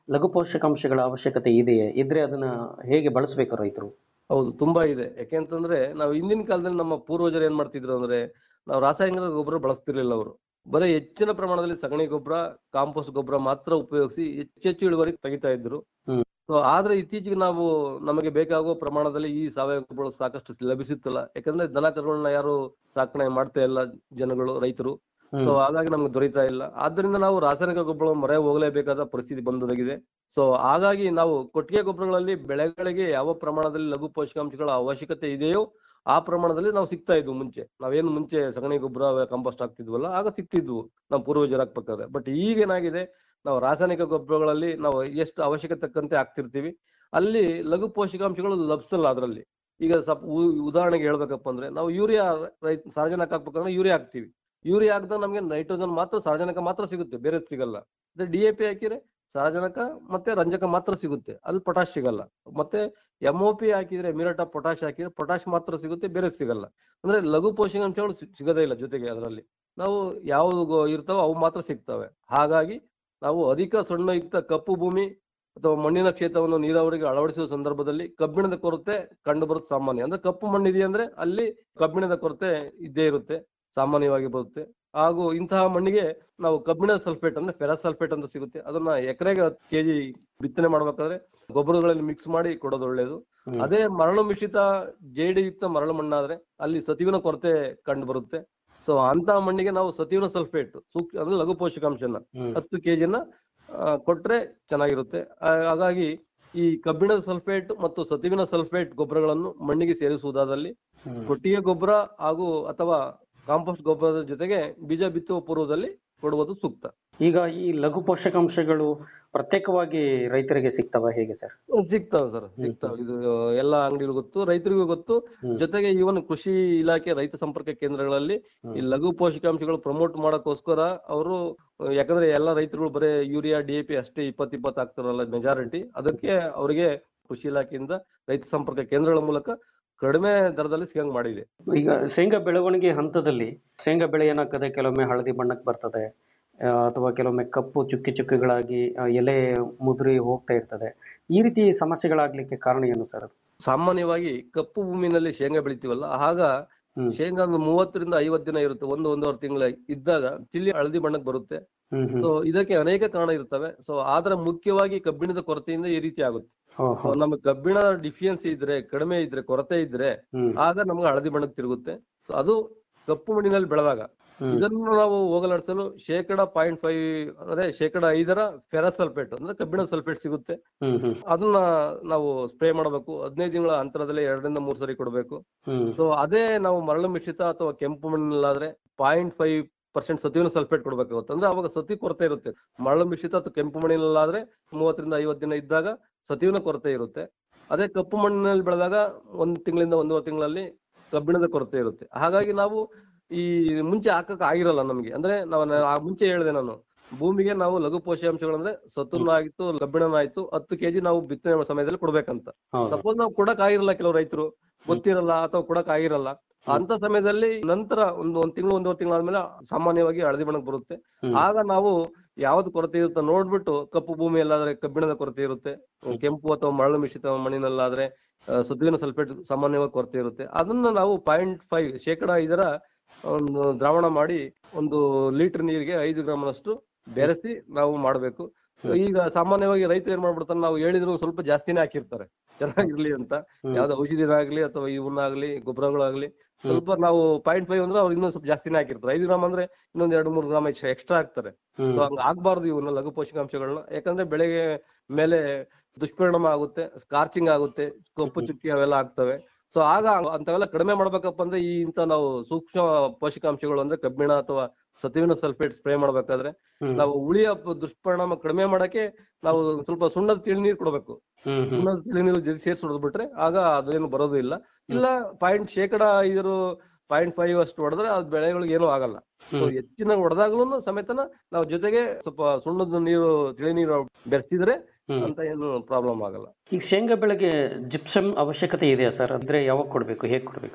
S9: ಲಘು ಪೋಷಕಾಂಶಗಳ ಅವಶ್ಯಕತೆ ಇದೆಯೇ ಇದ್ರೆ ಅದನ್ನ ಹೇಗೆ ಬಳಸಬೇಕು ರೈತರು
S10: ಹೌದು ತುಂಬಾ ಇದೆ ಯಾಕೆಂತಂದ್ರೆ ನಾವು ಹಿಂದಿನ ಕಾಲದಲ್ಲಿ ನಮ್ಮ ಪೂರ್ವಜರು ಏನ್ ಮಾಡ್ತಿದ್ರು ಅಂದ್ರೆ ನಾವು ರಾಸಾಯನಿಕ ಗೊಬ್ಬರ ಬಳಸ್ತಿರ್ಲಿಲ್ಲ ಅವರು ಬರೀ ಹೆಚ್ಚಿನ ಪ್ರಮಾಣದಲ್ಲಿ ಸಗಣಿ ಗೊಬ್ಬರ ಕಾಂಪೋಸ್ಟ್ ಗೊಬ್ಬರ ಮಾತ್ರ ಉಪಯೋಗಿಸಿ ಹೆಚ್ಚೆಚ್ಚು ಇಳುವರಿ ತೆಗಿತಾ ಇದ್ರು
S9: ಹ್ಮ್.
S10: ಸೊ ಆದ್ರೆ ಇತ್ತೀಚೆಗೆ ನಾವು ನಮಗೆ ಬೇಕಾಗುವ ಪ್ರಮಾಣದಲ್ಲಿ ಈ ಸಾವಯವ ಗೊಬ್ಬರ ಸಾಕಷ್ಟು ಲಭಿಸುತ್ತಿಲ್ಲ ಯಾಕಂದ್ರೆ ದನ ಕರುಗಳನ್ನ ಯಾರು ಸಾಕಣೆ ಮಾಡ್ತಾ ಇಲ್ಲ ಜನಗಳು ರೈತರು
S9: ಹ್ಮ್.
S10: ಸೊ ಹಾಗಾಗಿ ನಮ್ಗೆ ದೊರೀತಾ ಇಲ್ಲ ಆದ್ರಿಂದ ನಾವು ರಾಸಾಯನಿಕ ಗೊಬ್ಬರ ಮೊರೆ ಹೋಗಲೇಬೇಕಾದ ಪರಿಸ್ಥಿತಿ ಬಂದೊದಗಿದೆ ಸೊ ಹಾಗಾಗಿ ನಾವು ಕೊಟ್ಟಿಗೆ ಗೊಬ್ಬರಗಳಲ್ಲಿ ಬೆಳೆಗಳಿಗೆ ಯಾವ ಪ್ರಮಾಣದಲ್ಲಿ ಲಘು ಪೋಷಕಾಂಶಗಳ ಅವಶ್ಯಕತೆ ಇದೆಯೋ ಆ ಪ್ರಮಾಣದಲ್ಲಿ ನಾವು ಸಿಗ್ತಾ ಇದ್ವು ಮುಂಚೆ ನಾವೇನು ಮುಂಚೆ ಸಗಣಿ ಗೊಬ್ಬರ ಕಂಪೋಸ್ಟ್ ಹಾಕ್ತಿದ್ವಲ್ಲ ಆಗ ಸಿಗ್ತಿದ್ವು ನಮ್ಮ ಪೂರ್ವಜರು ಹಾಕ್ಬೇಕಾದ್ರೆ ಬಟ್ ಈಗ ಏನಾಗಿದೆ ನಾವು ರಾಸಾಯನಿಕ ಗೊಬ್ಬರಗಳಲ್ಲಿ ನಾವು ಎಷ್ಟು ಅವಶ್ಯಕತೆ ತಕ್ಕಂತೆ ಹಾಕ್ತಿರ್ತೀವಿ ಅಲ್ಲಿ ಲಘು ಪೋಷಕಾಂಶಗಳು ಲಭಿಸಲ್ಲ ಅದರಲ್ಲಿ ಈಗ ಸ್ವಲ್ಪ ಉ- ಉದಾಹರಣೆಗೆ ಹೇಳ್ಬೇಕಪ್ಪ ಅಂದ್ರೆ ನಾವು ಯೂರಿಯಾ ರೈತ ಸಾರ್ವಜನಿಕ ಹಾಕ್ಬೇಕಂದ್ರೆ ಯೂರಿಯಾ ಹಾಕ್ತಿವಿ ಯೂರಿಯಾ ಹಾಕಿದಾಗ ನಮಗೆ ನೈಟ್ರೋಜನ್ ಮಾತ್ರ ಸಾರ್ವಜನಿಕ ಮಾತ್ರ ಸಿಗುತ್ತೆ ಬೇರೆ ಸಿಗಲ್ಲ ಅದೇ ಡಿ ಎ ಪಿ ಹಾಕಿದ್ರೆ ಸಾರಜನಕ ಮತ್ತೆ ರಂಜಕ ಮಾತ್ರ ಸಿಗುತ್ತೆ ಅಲ್ಲಿ ಪೊಟಾಶ್ ಸಿಗಲ್ಲ ಮತ್ತೆ ಎಂ ಒ ಪಿ ಹಾಕಿದ್ರೆ ಮಿರಟ ಪೊಟಾಶ್ ಹಾಕಿದ್ರೆ ಪೊಟಾಶ್ ಮಾತ್ರ ಸಿಗುತ್ತೆ ಬೇರೆ ಸಿಗಲ್ಲ ಅಂದ್ರೆ ಲಘು ಪೋಷಕಾಂಶಗಳು ಸಿ- ಸಿಗೋದೇ ಇಲ್ಲ ಜೊತೆಗೆ ಅದರಲ್ಲಿ ನಾವು ಯಾವ್ದು ಗೊ- ಇರ್ತಾವೋ ಅವು ಮಾತ್ರ ಸಿಗ್ತವೆ ಹಾಗಾಗಿ ನಾವು ಅಧಿಕ ಸೊಣ್ಣಯುಕ್ತ ಕಪ್ಪು ಭೂಮಿ ಅಥವಾ ಮಣ್ಣಿನ ಕ್ಷೇತ್ರವನ್ನು ನೀರಾವರಿಗೆ ಅಳವಡಿಸುವ ಸಂದರ್ಭದಲ್ಲಿ ಕಬ್ಬಿಣದ ಕೊರತೆ ಕಂಡು ಬರುತ್ತೆ ಸಾಮಾನ್ಯ ಅಂದ್ರೆ ಕಪ್ಪು ಮಣ್ಣಿದೆ ಅಂದ್ರೆ ಅಲ್ಲಿ ಕಬ್ಬಿಣದ ಕೊರತೆ ಇದ್ದೇ ಇರುತ್ತೆ ಸಾಮಾನ್ಯವಾಗಿ ಬರುತ್ತೆ ಹಾಗೂ ಇಂತಹ ಮಣ್ಣಿಗೆ ನಾವು ಕಬ್ಬಿಣ ಸಲ್ಫೇಟ್ ಅಂದ್ರೆ ಫೆರಸ್ ಸಲ್ಫೇಟ್ ಅಂತ ಸಿಗುತ್ತೆ ಅದನ್ನ ಎಕರೆಗೆ ಹತ್ತು ಕೆಜಿ ಬಿತ್ತನೆ ಮಾಡ್ಬೇಕಾದ್ರೆ ಗೊಬ್ಬರಗಳಲ್ಲಿ ಮಿಕ್ಸ್ ಮಾಡಿ ಕೊಡೋದು ಒಳ್ಳೇದು
S9: ಹ್ಮ್.
S10: ಅದೇ ಮರಳು ಮಿಶ್ರಿತ ಜೇಡಿಯುಕ್ತ ಮರಳು ಮಣ್ಣಾದ್ರೆ ಅಲ್ಲಿ ಸತುವಿನ ಕೊರತೆ ಕಂಡು ಬರುತ್ತೆ ಸೊ ಅಂತ ಮಣ್ಣಿಗೆ ನಾವು ಸತುವಿನ ಸಲ್ಫೇಟ್ ಸೂಕ್ತ ಅಂದ್ರೆ ಲಘು ಪೋಷಕಾಂಶನ
S9: ಹ್ಮ್.
S10: ಹತ್ತು ಕೆಜಿನ ಕೊಟ್ರೆ ಚೆನ್ನಾಗಿರುತ್ತೆ ಆ- ಹಾಗಾಗಿ ಈ ಕಬ್ಬಿಣದ ಸಲ್ಫೇಟ್ ಮತ್ತು ಸತುವಿನ ಸಲ್ಫೇಟ್ ಗೊಬ್ಬರಗಳನ್ನು ಮಣ್ಣಿಗೆ ಸೇರಿಸುವುದಾದಲ್ಲಿ
S9: ಹ್ಮ್.
S10: ಕೊಟ್ಟಿಗೆ ಗೊಬ್ಬರ ಹಾಗೂ ಅಥವಾ ಕಾಂಪೋಸ್ಟ್ ಗೊಬ್ಬರದ ಜೊತೆಗೆ ಬೀಜ ಬಿತ್ತುವ ಪೂರ್ವದಲ್ಲಿ ಕೊಡುವುದು ಸೂಕ್ತ
S9: ಈಗ ಈ ಲಘು ಪೋಷಕಾಂಶಗಳು ಪ್ರತ್ಯೇಕವಾಗಿ ರೈತರಿಗೆ ಸಿಗ್ತವ ಹೇಗೆ ಸರ್
S10: ಸಿಗ್ತಾವೆ ಸರ್ ಸಿಗ್ತಾವೆ ಇದು ಎಲ್ಲಾ ಅಂಗಡಿಗಳು ಗೊತ್ತು ರೈತರಿಗೂ ಗೊತ್ತು
S9: ಹ್ಮ್.
S10: ಜೊತೆಗೆ ಇವನ್ ಕೃಷಿ ಇಲಾಖೆ ರೈತ ಸಂಪರ್ಕ ಕೇಂದ್ರಗಳಲ್ಲಿ ಈ ಲಘು ಪೋಷಕಾಂಶಗಳು ಪ್ರಮೋಟ್ ಮಾಡಕ್ಕೋಸ್ಕರ ಅವರು ಯಾಕಂದ್ರೆ ಎಲ್ಲಾ ರೈತರುಗಳು ಬರೇ ಯೂರಿಯಾ ಡಿ ಎ ಪಿ ಅಷ್ಟೇ ಇಪ್ಪತ್ ಇಪ್ಪತ್ತು ಹಾಕ್ತಾರಲ್ಲ ಮೆಜಾರಿಟಿ ಅದಕ್ಕೆ ಅವರಿಗೆ ಕೃಷಿ ಇಲಾಖೆಯಿಂದ ರೈತ ಸಂಪರ್ಕ ಕೇಂದ್ರಗಳ ಮೂಲಕ ಕಡಿಮೆ ದರದಲ್ಲಿ ಸಿಗಂಗ್ ಮಾಡಿದೆ
S9: ಈಗ ಶೇಂಗಾ ಬೆಳವಣಿಗೆ ಹಂತದಲ್ಲಿ ಶೇಂಗಾ ಬೆಳೆ ಏನಾಗ್ತದೆ ಕೆಲವೊಮ್ಮೆ ಹಳದಿ ಬಣ್ಣಕ್ಕೆ ಬರ್ತದೆ ಆ, ಅಥವಾ ಕೆಲವೊಮ್ಮೆ ಕಪ್ಪು ಚುಕ್ಕಿ ಚುಕ್ಕಿಗಳಾಗಿ ಆ, ಎಲೆ ಮುದುರಿ ಹೋಗ್ತಾ ಇರ್ತದೆ ಈ ರೀತಿ ಸಮಸ್ಯೆಗಳಾಗ್ಲಿಕ್ಕೆ ಕಾರಣ ಏನು ಸರ್ ಅದು
S10: ಸಾಮಾನ್ಯವಾಗಿ ಕಪ್ಪು ಭೂಮಿನಲ್ಲಿ ಶೇಂಗಾ ಬೆಳಿತೀವಲ್ಲ ಆಗ
S9: ಹ್ಮ್.
S10: ಶೇಂಗಾ ಒಂದು ಮೂವತ್ತರಿಂದ ಐವತ್ತು ದಿನ ಇರುತ್ತೆ ಒಂದು ಒಂದೂವರೆ ತಿಂಗಳ ಇದ್ದಾಗ ತಿಳಿ ಹಳದಿ ಬಣ್ಣಕ್ಕೆ ಬರುತ್ತೆ
S9: ಹ್ಮ್ ಹ್ಮ್
S10: ಸೊ ಇದಕ್ಕೆ ಅನೇಕ ಕಾರಣ ಇರ್ತವೆ ಸೊ ಆದ್ರೆ ಮುಖ್ಯವಾಗಿ ಕಬ್ಬಿಣದ ಕೊರತೆಯಿಂದ ಈ ರೀತಿ ಆಗುತ್ತೆ
S9: ಹೋ,
S10: ಸೊ
S9: ಹೋ.
S10: ನಮಗೆ ಕಬ್ಬಿಣ ಡಿಫಿಷಿಯನ್ಸಿ ಇದ್ರೆ ಕಡಿಮೆ ಇದ್ರೆ ಕೊರತೆ ಇದ್ರೆ
S9: ಹ್ಮ್
S10: ಆಗ ನಮ್ಗೆ ಹಳದಿ ಬಣ್ಣಕ್ಕೆ ತಿರುಗುತ್ತೆ ಸೊ ಅದು ಕಪ್ಪು ಮಣ್ಣಿನಲ್ಲಿ ಬೆಳೆದಾಗ
S9: ಹ್ಮ್.
S10: ಇದನ್ನು ನಾವು ಹೋಗಲಾಡಿಸಲು ಶೇಕಡ ಪಾಯಿಂಟ್ ಫೈವ್ ಅಂದ್ರೆ ಶೇಕಡ ಐದರ ಫೆರಸ್ ಸಲ್ಫೇಟ್ ಅಂದ್ರೆ ಕಬ್ಬಿಣ ಸಲ್ಫೇಟ್ ಸಿಗುತ್ತೆ
S9: ಹ್ಮ್ ಹ್ಮ್
S10: ಅದನ್ನ ನಾವು ಸ್ಪ್ರೇ ಮಾಡಬೇಕು ಹದಿನೈದು ತಿಂಗಳ ಅಂತರದಲ್ಲಿ ಎರಡರಿಂದ ಮೂರು ಸರಿ ಕೊಡಬೇಕು
S9: ಹ್ಮ್
S10: ಸೊ ಅದೇ ನಾವು ಮರಳು ಮಿಶ್ರಿತ ಅಥವಾ ಕೆಂಪು ಮಣ್ಣಲ್ಲಾದ್ರೆ ಪಾಯಿಂಟ್ ಫೈವ್ ಪರ್ಸೆಂಟ್ ಸತುವಿನ ಸಲ್ಫೇಟ್ ಕೊಡ್ಬೇಕಾಗುತ್ತೆ ಅಂದ್ರೆ ಅವಾಗ ಸತಿ ಕೊರತೆ ಇರುತ್ತೆ ಮರಳು ಮಿಶ್ರಿತ ಅಥವಾ ಕೆಂಪು ಮಣ್ಣಿನಲ್ಲಾದ್ರೆ ಮೂವತ್ತರಿಂದ ಐವತ್ತು ದಿನ ಇದ್ದಾಗ ಸತುವಿನ ಕೊರತೆ ಇರುತ್ತೆ ಅದೇ ಕಪ್ಪು ಮಣ್ಣಿನಲ್ಲಿ ಬೆಳೆದಾಗ ಒಂದ್ ತಿಂಗಳಿಂದ ಒಂದೂವರೆ ತಿಂಗಳಲ್ಲಿ ಕಬ್ಬಿಣದ ಕೊರತೆ ಇರುತ್ತೆ ಹಾಗಾಗಿ ನಾವು ಈ ಮುಂಚೆ ಹಾಕಕ್ ಆಗಿರಲ್ಲ ನಮ್ಗೆ ಅಂದ್ರೆ ನಾವು ನ- ಆ ಮುಂಚೆ ಹೇಳಿದೆ ನಾನು ಭೂಮಿಗೆ ನಾವು ಲಘು ಪೋಷಕಾಂಶಗಳಂದ್ರೆ ಸತುನ ಆಯ್ತು ಕಬ್ಬಿಣನ ಆಯ್ತು ಹತ್ತು ಕೆಜಿ ನಾವು ಬಿತ್ತನೆ ಮಾಡೋ ಸಮಯದಲ್ಲಿ ಕೊಡ್ಬೇಕಂತ
S9: ಹೌದು
S10: ಸಪೋಸ್ ನಾವು ಕೊಡಕ್ ಆಗಿರಲ್ಲ ಕೆಲವು ರೈತರು ಗೊತ್ತಿರಲ್ಲ ಅಥವಾ ಕೊಡಕ್ ಆಗಿರಲ್ಲ ಅಂತ ಸಮಯದಲ್ಲಿ ನಂತರ ಒಂದು ಒಂದ್ ತಿಂಗಳು ಒಂದೂವರೆ ತಿಂಗಳಾದ್ಮೇಲೆ ಸಾಮಾನ್ಯವಾಗಿ ಹಳದಿ ಬಣ್ಣಕ್ಕೆ ಬರುತ್ತೆ
S9: ಹ್ಮ್.
S10: ಆಗ ನಾವು ಯಾವ್ದು ಕೊರತೆ ಇರುತ್ತೆ ನೋಡ್ಬಿಟ್ಟು ಕಪ್ಪು ಭೂಮಿಯಲ್ಲಾದ್ರೆ ಕಬ್ಬಿಣದ ಕೊರತೆ ಇರುತ್ತೆ ಕೆಂಪು ಅಥವಾ ಮರಳು ಮಿಶ್ರಿತ ಮಣ್ಣಿನಲ್ಲಾದ್ರೆ ಆ, ಸತುವಿನ ಸಲ್ಫೇಟ್ ಸಾಮಾನ್ಯವಾಗಿ ಕೊರತೆ ಇರುತ್ತೆ ಅದನ್ನ ನಾವು ಪಾಯಿಂಟ್ ಫೈವ್ ಶೇಕಡ ಐದರ ಒಂದು ದ್ರಾವಣ ಮಾಡಿ ಒಂದು ಲೀಟರ್ ನೀರಿಗೆ ಐದು ಗ್ರಾಮ್ನಷ್ಟು ಬೆರೆಸಿ ನಾವು ಮಾಡಬೇಕು ಈಗ ಸಾಮಾನ್ಯವಾಗಿ ರೈತರು ಏನ್ ಮಾಡ್ಬಿಡ್ತಾರೆ ನಾವು ಹೇಳಿದ್ರು ಸ್ವಲ್ಪ ಜಾಸ್ತಿನೇ ಹಾಕಿರ್ತಾರೆ ಚೆನ್ನಾಗಿರ್ಲಿ ಅಂತ
S9: ಹ್ಮ್.
S10: ಯಾವ್ದು ಔಷಧಿನಾಗ್ಲಿ ಅಥವಾ ಇವನ್ನಾಗ್ಲಿ ಗೊಬ್ಬರಗಳಾಗ್ಲಿ ಸ್ವಲ್ಪ ನಾವು ಪಾಯಿಂಟ್ ಫೈವ್ ಅಂದ್ರೆ ಅವ್ರು ಇನ್ನೊಂದ್ ಸ್ವಲ್ಪ ಜಾಸ್ತಿನೇ ಹಾಕಿರ್ತಾರೆ ಐದು ಗ್ರಾಮ್ ಅಂದ್ರೆ ಇನ್ನೊಂದ್ ಎರಡು ಮೂರು ಗ್ರಾಮ್ ಎಕ್ಸ್ಟ್ರಾ ಹಾಕ್ತಾರೆ
S9: ಹ್ಮ್.
S10: ಸೊ ಹಂಗ ಆಗ್ಬಾರ್ದು ಇವನ್ನ ಲಘು ಪೋಷಕಾಂಶಗಳನ್ನ ಯಾಕಂದ್ರೆ ಬೆಳೆಗೆ ಮೇಲೆ ದುಷ್ಪರಿಣಾಮ ಆಗುತ್ತೆ ಸ್ಕಾರ್ಚಿಂಗ್ ಆಗುತ್ತೆ ಕಪ್ಪು ಚುಕ್ಕಿ ಅವೆಲ್ಲ ಆಗ್ತವೆ ಸೊ ಆಗ ಅಂತವೆಲ್ಲ ಕಡಿಮೆ ಮಾಡ್ಬೇಕಪ್ಪ ಅಂದ್ರೆ ಈ ಇಂತ ನಾವು ಸೂಕ್ಷ್ಮ ಪೋಷಕಾಂಶಗಳು ಅಂದ್ರೆ ಕಬ್ಬಿಣ ಅಥವಾ ಸತುವಿನ ಸಲ್ಫೇಟ್ ಸ್ಪ್ರೇ ಮಾಡ್ಬೇಕಾದ್ರೆ
S9: ಹ್ಮ್.
S10: ನಾವು ಉಳಿಯ ಪ- ದುಷ್ಪರಿಣಾಮ ಕಡಿಮೆ ಮಾಡಕ್ಕೆ ನಾವು ಸ್ವಲ್ಪ ಸುಣ್ಣದ ತಿಳಿನೀರು ಕೊಡ್ಬೇಕು
S9: ಹ್ಮ್ ಹ್ಮ್
S10: ಸುಣ್ಣದ ತಿಳಿನೀರು ಜೊತೆ ಸೇರಿಸಿ ಹೊಡೆದ್ಬಿಟ್ರೆ ಆಗ ಅದೇನು ಬರೋದು ಇಲ್ಲ ಇಲ್ಲ ಪಾಯಿಂಟ್ ಶೇಕಡ ಐದರು ಪಾಯಿಂಟ್ ಫೈವ್ ಅಷ್ಟು ಹೊಡೆದ್ರೆ ಅದ್ ಬೆಳೆಗಳಿಗೆ ಏನೂ ಆಗಲ್ಲ ಸೊ
S9: ಹ್ಮ್.
S10: ಹೆಚ್ಚಿನ ಹೊಡೆದಾಗ್ಲೂ ಸಮೇತನ ನಾವು ಜೊತೆಗೆ ಸ್ವಲ್ಪ ಸುಣ್ಣದ ನೀರು ತಿಳಿ ನೀರು ಬೆರೆಸಿದ್ರೆ
S9: ಹ್ಮ್.
S10: ಅಂತ ಏನು ಪ್ರಾಬ್ಲಮ್ ಆಗಲ್ಲ
S9: ಈಗ ಶೇಂಗಾ ಬೆಳೆಗೆ ಜಿಪ್ಸಮ್ ಅವಶ್ಯಕತೆ ಇದೆಯಾ ಸರ್ ಅಂದ್ರೆ ಯಾವಾಗ ಕೊಡ್ಬೇಕು ಹೇಗ್ ಕೊಡ್ಬೇಕು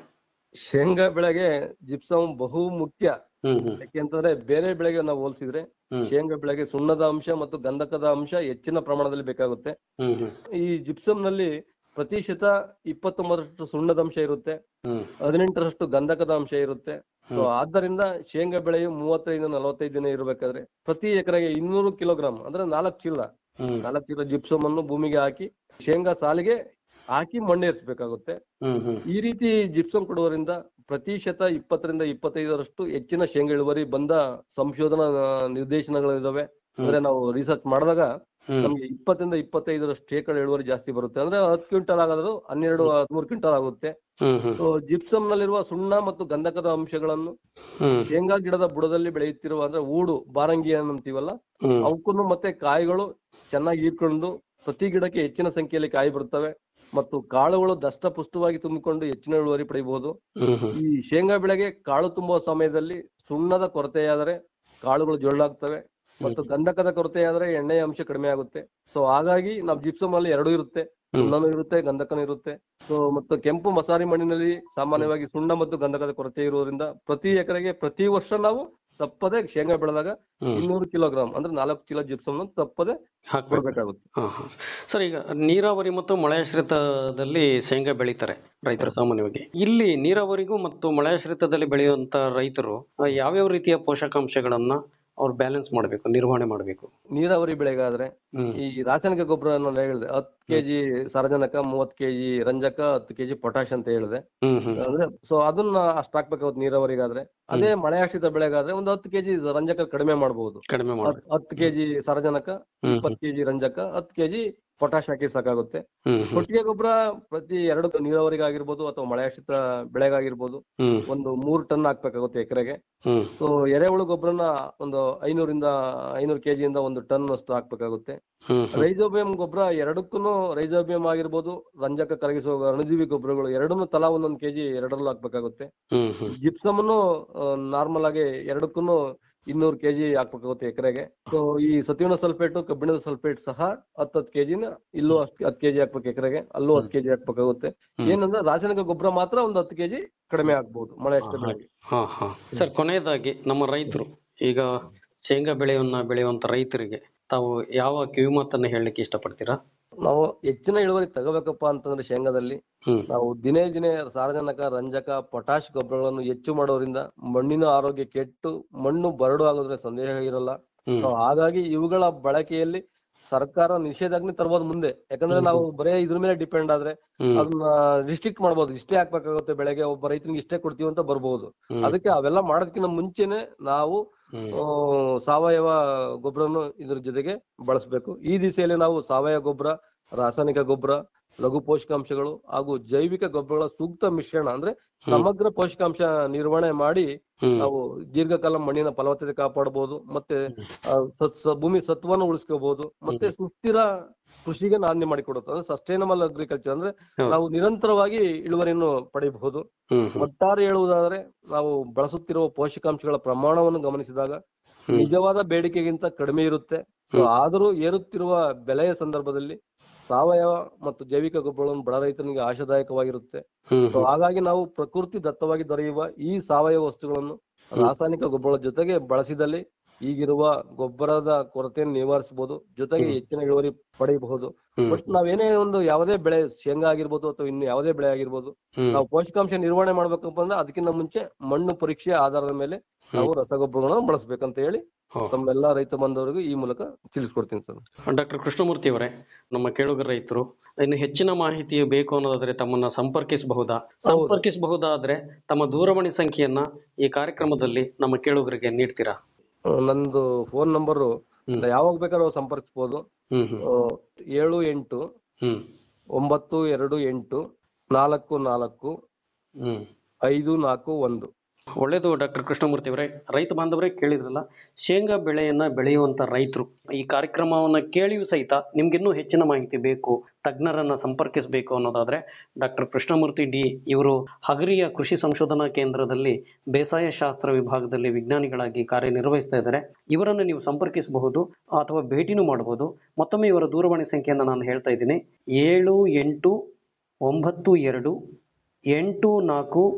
S10: ಶೇಂಗಾ ಬೆಳೆಗೆ ಜಿಪ್ಸಮ್ ಬಹು ಮುಖ್ಯ
S9: ಹ್ಮ್ ಹ್ಮ್
S10: ಯಾಕೆಂತಂದ್ರೆ ಬೇರೆ ಬೆಳೆಗೆ ನಾವು ಹೋಲಿಸಿದ್ರೆ
S9: ಹ್ಮ್.
S10: ಶೇಂಗಾ ಬೆಳೆಗೆ ಸುಣ್ಣದ ಅಂಶ ಮತ್ತು ಗಂಧಕದ ಅಂಶ ಹೆಚ್ಚಿನ ಪ್ರಮಾಣದಲ್ಲಿ ಬೇಕಾಗುತ್ತೆ
S9: ಹ್ಮ್ ಹ್ಮ್
S10: ಈ ಜಿಪ್ಸಮ್ ನಲ್ಲಿ ಪ್ರತಿಶತ ಇಪ್ಪತ್ತೊಂಬತ್ತರಷ್ಟು ಸುಣ್ಣದ ಅಂಶ ಇರುತ್ತೆ
S9: ಹ್ಮ್
S10: ಹದಿನೆಂಟರಷ್ಟು ಗಂಧಕದ ಅಂಶ ಇರುತ್ತೆ ಸೊ
S9: ಹ್ಮ್.
S10: ಆದ್ದರಿಂದ ಶೇಂಗಾ ಬೆಳೆಯು ಮೂವತ್ತೈದು ನಲವತ್ತೈದು ದಿನ ಇರಬೇಕಾದ್ರೆ ಪ್ರತಿ ಎಕರೆಗೆ ಇನ್ನೂರು ಕಿಲೋಗ್ರಾಮ್ ಅಂದ್ರೆ ನಾಲ್ಕು ಚೀಲ
S9: ಹ್ಮ್
S10: ನಾಲ್ಕು ಚೀಲ ಜಿಪ್ಸಮ್ ಅನ್ನು ಭೂಮಿಗೆ ಹಾಕಿ ಶೇಂಗಾ ಸಾಲಿಗೆ ಹಾಕಿ ಮಣ್ಣೇರಿಸಬೇಕಾಗುತ್ತೆ
S9: ಹ್ಮ್ ಹ್ಮ್
S10: ಈ ರೀತಿ ಜಿಪ್ಸಮ್ ಕೊಡುವುದರಿಂದ ಪ್ರತಿಶತ ಇಪ್ಪತ್ತರಿಂದ ಇಪ್ಪತ್ತೈದರಷ್ಟು ಹೆಚ್ಚಿನ ಶೇಂಗಾ ಇಳುವರಿ ಬಂದ ಸಂಶೋಧನಾ ನಿರ್ದೇಶನಗಳಿದಾವೆ ಅಂದ್ರೆ ನಾವು ರಿಸರ್ಚ್ ಮಾಡಿದಾಗ
S9: ಹ್ಮ್.
S10: ನಮ್ಗೆ ಇಪ್ಪತ್ತರಿಂದ ಇಪ್ಪತ್ತೈದರಷ್ಟು ಶೇಕಡ ಇಳುವರಿ ಜಾಸ್ತಿ ಬರುತ್ತೆ ಅಂದ್ರೆ ಹತ್ತು ಕ್ವಿಂಟಲ್ ಆಗಾದ್ರು ಹನ್ನೆರಡು ಹದಿಮೂರು ಕ್ವಿಂಟಲ್ ಆಗುತ್ತೆ
S9: ಹ್ಮ್ ಹ್ಮ್
S10: ಸೊ ಜಿಪ್ಸಮ್ ನಲ್ಲಿರುವ ಸುಣ್ಣ ಮತ್ತು ಗಂಧಕದ ಅಂಶಗಳನ್ನು
S9: ಹ್ಮ್
S10: ಶೇಂಗಾ ಗಿಡದ ಬುಡದಲ್ಲಿ ಬೆಳೆಯುತ್ತಿರುವ ಅಂದ್ರೆ ಊಡು ಬಾರಂಗಿ ಅಂತೀವಲ್ಲ
S9: ಹ್ಮ್
S10: ಅವಕ್ಕೂ ಮತ್ತೆ ಕಾಯಿಗಳು ಚೆನ್ನಾಗಿ ಹೀರ್ಕೊಂಡು ಪ್ರತಿ ಗಿಡಕ್ಕೆ ಹೆಚ್ಚಿನ ಸಂಖ್ಯೆಯಲ್ಲಿ ಕಾಯಿ ಬರ್ತವೆ ಮತ್ತು ಕಾಳುಗಳು ದಷ್ಟಪುಷ್ಟವಾಗಿ ತುಂಬಿಕೊಂಡು ಹೆಚ್ಚಿನ ಇಳುವರಿ ಪಡೆಯಬಹುದು
S9: ಹ್ಮ್ ಹ್ಮ್
S10: ಈ ಶೇಂಗಾ ಬೆಳೆಗೆ ಕಾಳು ತುಂಬುವ ಸಮಯದಲ್ಲಿ ಸುಣ್ಣದ ಕೊರತೆಯಾದರೆ ಕಾಳುಗಳು ಜೊಳ್ಳಾಗ್ತವೆ ಮತ್ತು ಗಂಧಕದ ಕೊರತೆಯಾದರೆ ಎಣ್ಣೆಯ ಅಂಶ ಕಡಿಮೆ ಆಗುತ್ತೆ ಸೊ ಹಾಗಾಗಿ ನಾವು ಜಿಪ್ಸಮ್ ಅಲ್ಲಿ ಎರಡೂ ಇರುತ್ತೆ ಸುಣ್ಣನೂ ಇರುತ್ತೆ ಗಂಧಕನೂ ಇರುತ್ತೆ ಸೊ ಮತ್ತು ಕೆಂಪು ಮಸಾರಿ ಮಣ್ಣಿನಲ್ಲಿ ಸಾಮಾನ್ಯವಾಗಿ ಸುಣ್ಣ ಮತ್ತು ಗಂಧಕದ ಕೊರತೆ ಇರುವುದರಿಂದ ಪ್ರತಿ ಎಕರೆಗೆ ಪ್ರತಿ ವರ್ಷ ನಾವು ತಪ್ಪದೆ ಶೇಂಗಾ ಬೆಳೆದಾಗ
S9: ಹ್ಮ್.
S10: ಇನ್ನೂರು ಕಿಲೋಗ್ರಾಮ್ ಅಂದ್ರೆ ನಾಲ್ಕು ಚೀಲ ಜಿಪ್ಸಮ್ ತಪ್ಪದೆ
S9: ಹಾಕ್ಬೇಕು
S10: ಕೊಡ್ಬೇಕಾಗುತ್ತೆ
S9: ಹಾ ಹಾ ಸರ್ ಈಗ ನೀರಾವರಿ ಮತ್ತು ಮಳೆಯಾಶ್ರಿತದಲ್ಲಿ ಶೇಂಗಾ ಬೆಳೀತಾರೆ ರೈತರು ಸಾಮಾನ್ಯವಾಗಿ ಇಲ್ಲಿ ನೀರಾವರಿಗೂ ಮತ್ತು ಮಳೆಯಾಶ್ರಿತದಲ್ಲಿ ಬೆಳೆಯುವಂತ ರೈತರು ಆ, ಯಾವ್ಯಾವ ರೀತಿಯ ಪೋಷಕಾಂಶಗಳನ್ನ ಅವ್ರು ಬ್ಯಾಲೆನ್ಸ್ ಮಾಡಬೇಕು ನಿರ್ವಹಣೆ ಮಾಡಬೇಕು
S10: ನೀರಾವರಿ ಬೆಳೆಗಾದ್ರೆ
S9: ಹ್ಮ್
S10: ಈ ರಾಸಾಯನಿಕ ಗೊಬ್ಬರ ನಾನು ಹೇಳಿದೆ ಹತ್ತು ಕೆಜಿ ಸಾರಜನಕ ಮೂವತ್ ಕೆಜಿ ರಂಜಕ ಹತ್ತು ಕೆಜಿ ಪೊಟ್ಯಾಶ್ ಅಂತ ಹೇಳಿದೆ
S9: ಹ್ಮ್ ಹ್ಮ್
S10: ಅಂದ್ರೆ ಸೊ ಅದನ್ನ ಅಷ್ಟ್ ಹಾಕ್ಬೇಕಾಗುತ್ತೆ ನೀರಾವರಿಗಾದ್ರೆ ಅದೇ ಮಳೆ ಆಶ್ರಿತ ಬೆಳೆಗಾದ್ರೆ ಒಂದು ಹತ್ತು ಕೆಜಿ ರಂಜಕ ಕಡಿಮೆ ಮಾಡಬಹುದು
S9: ಕಡಿಮೆ ಮಾಡಿ
S10: ಹತ್ತು ಕೆಜಿ ಸಾರಜನಕ
S9: ಹ್ಮ್
S10: ಇಪ್ಪತ್ತು ಕೆಜಿ ರಂಜಕ ಹತ್ತು ಕೆಜಿ ಪೊಟ್ಯಾಶ್ ಹಾಕಿ ಸಾಕಾಗುತ್ತೆ
S9: ಹ್ಮ್ ಹ್ಮ್
S10: ಕೊಟ್ಟಿಗೆ ಗೊಬ್ಬರ ಪ್ರತಿ ಎರಡು ನೀರಾವರಿಗಾಗಿರ್ಬೋದು ಅಥವಾ ಮಳೆ ಆಶ್ರಿತ ಬೆಳೆಗಾಗಿರ್ಬೋದು
S9: ಹ್ಮ್
S10: ಒಂದು ಮೂರು ಟನ್ ಹಾಕ್ಬೇಕಾಗುತ್ತೆ ಎಕರೆಗೆ
S9: ಹ್ಮ್
S10: ಸೊ ಎರೆಹುಳು ಗೊಬ್ಬರನ ಒಂದು ಐನೂರಿಂದ ಐನೂರು ಕೆಜಿಯಿಂದ ಒಂದು ಟನ್ ಅಷ್ಟು ಹಾಕ್ಬೇಕಾಗುತ್ತೆ
S9: ಹ್ಮ್ ಹ್ಮ್
S10: ರೈಜೋಬಿಯಂ ಗೊಬ್ಬರ ಎರಡಕ್ಕೂ ರೈಜೋಬಿಯಂ ಆಗಿರ್ಬೋದು ರಂಜಕ ಕರಗಿಸುವ ಅಣುಜೀವಿ ಗೊಬ್ಬರಗಳು ಎರಡನ್ನೂ ತಲಾ ಒಂದೊಂದು ಕೆಜಿ ಎರಡರಲ್ಲೂ ಹಾಕ್ಬೇಕಾಗುತ್ತೆ
S9: ಹ್ಮ್ ಹ್ಮ್
S10: ಜಿಪ್ಸಮ್ ಅನ್ನು ನಾರ್ಮಲ್ ಆಗಿ ಎರಡಕ್ಕೂ ಇನ್ನೂರು ಕೆಜಿ ಹಾಕ್ಬೇಕಾಗುತ್ತೆ ಎಕರೆಗೆ ಸೊ ಈ ಸತುವಿನ ಸಲ್ಫೇಟ್ ಕಬ್ಬಿಣದ ಸಲ್ಫೇಟ್ ಸಹ ಹತ್ತು ಹತ್ತು ಕೆಜಿನ ಇಲ್ಲೂ ಅಷ್ಟು ಹತ್ತು ಕೆಜಿ ಹಾಕ್ಬೇಕು ಎಕರೆಗೆ ಅಲ್ಲೂ ಹತ್ತು ಕೆಜಿ ಹಾಕ್ಬೇಕಾಗುತ್ತೆ
S9: ಹ್ಮ್.
S10: ಏನಂದ್ರೆ ರಾಸಾಯನಿಕ ಗೊಬ್ಬರ ಮಾತ್ರ ಒಂದು ಹತ್ತು ಕೆಜಿ ಕಡಿಮೆ ಆಗ್ಬಹುದು ಮಳೆ ಅಷ್ಟೇ ಬೆಳೆಗೆ
S9: ಹಾ ಹಾ ಸರ್ ಕೊನೆಯದಾಗಿ ನಮ್ಮ ರೈತರು ಈಗ ಶೇಂಗಾ ಬೆಳೆಯನ್ನ ಬೆಳೆಯುವಂತ ರೈತರಿಗೆ ತಾವು ಯಾವ ಕಿವಿಮಾತನ್ನ ಹೇಳಲಿಕ್ಕೆ ಇಷ್ಟಪಡ್ತೀರಾ
S10: ನಾವು ಹೆಚ್ಚಿನ ಇಳುವರಿ ತಗೋಬೇಕಪ್ಪ ಅಂತಂದ್ರೆ ಶೇಂಗಾದಲ್ಲಿ
S9: ಹ್ಮ್
S10: ನಾವು ದಿನೇ ದಿನೇ ಸಾರಜನಕ ರಂಜಕ ಪೊಟಾಶ್ ಗೊಬ್ಬರಗಳನ್ನು ಹೆಚ್ಚು ಮಾಡೋದ್ರಿಂದ ಮಣ್ಣಿನ ಆರೋಗ್ಯ ಕೆಟ್ಟು ಮಣ್ಣು ಬರಡು ಆಗೋದ್ರೆ ಸಂದೇಹ ಇರಲ್ಲ
S9: ಹ್ಮ್
S10: ಸೊ ಹಾಗಾಗಿ ಇವುಗಳ ಬಳಕೆಯಲ್ಲಿ ಸರ್ಕಾರ ನಿಷೇಧಾಜ್ಞೆ ತರ್ಬೋದು ಮುಂದೆ ಯಾಕಂದ್ರೆ ನಾವು ಬರೇ ಇದ್ರ ಮೇಲೆ ಡಿಪೆಂಡ್ ಆದ್ರೆ
S9: ಹ್ಮ್
S10: ಅದನ್ನ ರಿಸ್ಟ್ರಿಕ್ಟ್ ಮಾಡ್ಬೋದು ಇಷ್ಟೇ ಹಾಕ್ಬೇಕಾಗುತ್ತೆ ಬೆಳೆಗೆ ಒಬ್ಬ ರೈತನಿಗೆ ಇಷ್ಟೇ ಕೊಡ್ತೀವಿ ಅಂತ ಬರ್ಬೋದು
S9: ಹ್ಮ್.
S10: ಅದಕ್ಕೆ ಅವೆಲ್ಲ ಮಾಡೋದಕ್ಕಿಂತ ಮುಂಚೆನೆ ನಾವು
S9: ಹ್ಮ್
S10: ಆ, ಸಾವಯವ ಗೊಬ್ಬರನು ಇದ್ರ ಜೊತೆಗೆ ಬಳಸಬೇಕು ಈ ದಿಸೆಯಲ್ಲಿ ನಾವು ಸಾವಯವ ಗೊಬ್ಬರ ರಾಸಾಯನಿಕ ಗೊಬ್ಬರ ಲಘು ಪೋಷಕಾಂಶಗಳು ಹಾಗೂ ಜೈವಿಕ ಗೊಬ್ಬರಗಳ ಸೂಕ್ತ ಮಿಶ್ರಣ ಅಂದ್ರೆ ಸಮಗ್ರ ಪೋಷಕಾಂಶ ನಿರ್ವಹಣೆ ಮಾಡಿ
S9: ಹ್ಮ್
S10: ನಾವು ದೀರ್ಘಕಾಲ ಮಣ್ಣಿನ ಫಲವತ್ತತೆ ಕಾಪಾಡಬಹುದು ಮತ್ತೆ ಆ, ಸತ್- ಸ- ಭೂಮಿ ಸತ್ವನ ಉಳಿಸ್ಕೋಬಹುದು ಮತ್ತೆ ಸುಸ್ಥಿರ ಕೃಷಿಗೆ ನಾಂದಿ ಮಾಡಿಕೊಡುತ್ತೆ ಅಂದ್ರೆ ಸಸ್ಟೈನಬಲ್ ಅಗ್ರಿಕಲ್ಚರ್ ಅಂದ್ರೆ
S9: ಹೌದು.
S10: ನಾವು ನಿರಂತರವಾಗಿ ಇಳುವರಿಯನ್ನು ಪಡೆಯಬಹುದು
S9: ಹ್ಮ್ ಹ್ಮ್
S10: ಒಟ್ಟಾರೆ ಹೇಳುವುದಾದರೆ ನಾವು ಬಳಸುತ್ತಿರುವ ಪೋಷಕಾಂಶಗಳ ಪ್ರಮಾಣವನ್ನು ಗಮನಿಸಿದಾಗ
S9: ಹ್ಮ್.
S10: ನಿಜವಾದ ಬೇಡಿಕೆಗಿಂತ ಕಡಿಮೆ ಇರುತ್ತೆ ಸೊ ಆದರೂ ಏರುತ್ತಿರುವ ಬೆಲೆಯ ಸಂದರ್ಭದಲ್ಲಿ ಸಾವಯವ ಮತ್ತು ಜೈವಿಕ ಗೊಬ್ಬರಗಳನ್ನು ಬಡ ರೈತನಿಗೆ ಆಶಾದಾಯಕವಾಗಿರುತ್ತೆ
S9: ಹ್ಮ್
S10: ಸೊ ಹಾಗಾಗಿ ನಾವು ಪ್ರಕೃತಿ ದತ್ತವಾಗಿ ದೊರೆಯುವ ಈ ಸಾವಯವ ವಸ್ತುಗಳನ್ನು ರಾಸಾಯನಿಕ ಗೊಬ್ಬರಗಳ ಜೊತೆಗೆ ಬಳಸಿದಲ್ಲಿ ಈಗಿರುವ ಗೊಬ್ಬರದ ಕೊರತೆಯನ್ನು ನಿವಾರಿಸಬಹುದು ಜೊತೆಗೆ ಹೆಚ್ಚಿನ ಇಳುವರಿ ಪಡೆಯಬಹುದು
S9: ಹ್ಮ್.
S10: ಬಟ್ ನಾವೇನೇ ಒಂದು ಯಾವುದೇ ಬೆಳೆ ಶೇಂಗಾ ಆಗಿರ್ಬೋದು ಅಥವಾ ಇನ್ನು ಯಾವುದೇ ಬೆಳೆ ಆಗಿರ್ಬೋದು
S9: ಹ್ಮ್.
S10: ನಾವು ಪೋಷಕಾಂಶ ನಿರ್ವಹಣೆ ಮಾಡ್ಬೇಕಪ್ಪ ಅಂದ್ರೆ ಅದಕ್ಕಿಂತ ಮುಂಚೆ ಮಣ್ಣು ಪರೀಕ್ಷೆ ಆಧಾರದ ಮೇಲೆ ನಾವು ರಸಗೊಬ್ಬರಗಳನ್ನ ಬಳಸಬೇಕಂತ ಹೇಳಿ
S9: ಹೋ.
S10: ತಮ್ಮೆಲ್ಲಾ ರೈತ ಬಾಂಧವರಿಗೂ ಈ ಮೂಲಕ ತಿಳಿಸ್ಕೊಡ್ತೀನಿ ಸರ್
S9: ಡಾಕ್ಟರ್ ಕೃಷ್ಣಮೂರ್ತಿ ಅವರೇ ನಮ್ಮ ಕೇಳುಗರ ರೈತರು ಇನ್ನು ಹೆಚ್ಚಿನ ಮಾಹಿತಿ ಬೇಕು ಅನ್ನೋದಾದ್ರೆ ತಮ್ಮನ್ನ ಸಂಪರ್ಕಿಸಬಹುದಾ ಸಂಪರ್ಕಿಸಬಹುದಾದ್ರೆ ತಮ್ಮ ದೂರವಾಣಿ ಸಂಖ್ಯೆಯನ್ನ ಈ ಕಾರ್ಯಕ್ರಮದಲ್ಲಿ ನಮ್ಮ ಕೇಳುಗರಿಗೆ ನೀಡ್ತೀರಾ
S10: ಆ, ನಂದು ಫೋನ್ ನಂಬರು
S9: ಹ್ಮ್.
S10: ಯಾವಾಗ ಬೇಕಾದ್ರೂ ಸಂಪರ್ಕಿಸಬಹುದು
S9: ಹ್ಮ್ ಹ್ಮ್
S10: ಏಳು ಎಂಟು
S9: ಹ್ಮ್
S10: ಒಂಬತ್ತು ಎರಡು ಎಂಟು ನಾಲ್ಕು ನಾಲ್ಕು
S9: ಹ್ಮ್
S10: ಐದು ನಾಲ್ಕು ಒಂದು
S9: ಒಳ್ಳೆಯದು ಡಾಕ್ಟರ್ ಕೃಷ್ಣಮೂರ್ತಿ ಅವರೇ ರೈತ ಬಾಂಧವರೇ ಕೇಳಿದ್ರಲ್ಲ ಶೇಂಗಾ ಬೆಳೆಯನ್ನ ಬೆಳೆಯುವಂತ ರೈತರು ಈ ಕಾರ್ಯಕ್ರಮವನ್ನ ಕೇಳಿಯೂ ಸಹಿತ ನಿಮ್ಗಿನ್ನೂ ಹೆಚ್ಚಿನ ಮಾಹಿತಿ ಬೇಕು ತಜ್ಞರನ್ನ ಸಂಪರ್ಕಿಸಬೇಕು ಅನ್ನೋದಾದ್ರೆ ಡಾಕ್ಟರ್ ಕೃಷ್ಣಮೂರ್ತಿ ಡಿ ಇವರು ಹಗರಿಯ ಕೃಷಿ ಸಂಶೋಧನಾ ಕೇಂದ್ರದಲ್ಲಿ ಬೇಸಾಯ ಶಾಸ್ತ್ರ ವಿಭಾಗದಲ್ಲಿ ವಿಜ್ಞಾನಿಗಳಾಗಿ ಕಾರ್ಯನಿರ್ವಹಿಸ್ತಾ ಇದ್ದಾರೆ ಇವರನ್ನು ನೀವು ಸಂಪರ್ಕಿಸಬಹುದು ಅಥವಾ ಭೇಟಿನೂ ಮಾಡಬಹುದು ಮತ್ತೊಮ್ಮೆ ಇವರ ದೂರವಾಣಿ ಸಂಖ್ಯೆಯನ್ನು ನಾನು ಹೇಳ್ತಾ ಇದ್ದೀನಿ ಏಳು ಎಂಟು ಒಂಬತ್ತು ಎರಡು ಎಂಟು ನಾಲ್ಕು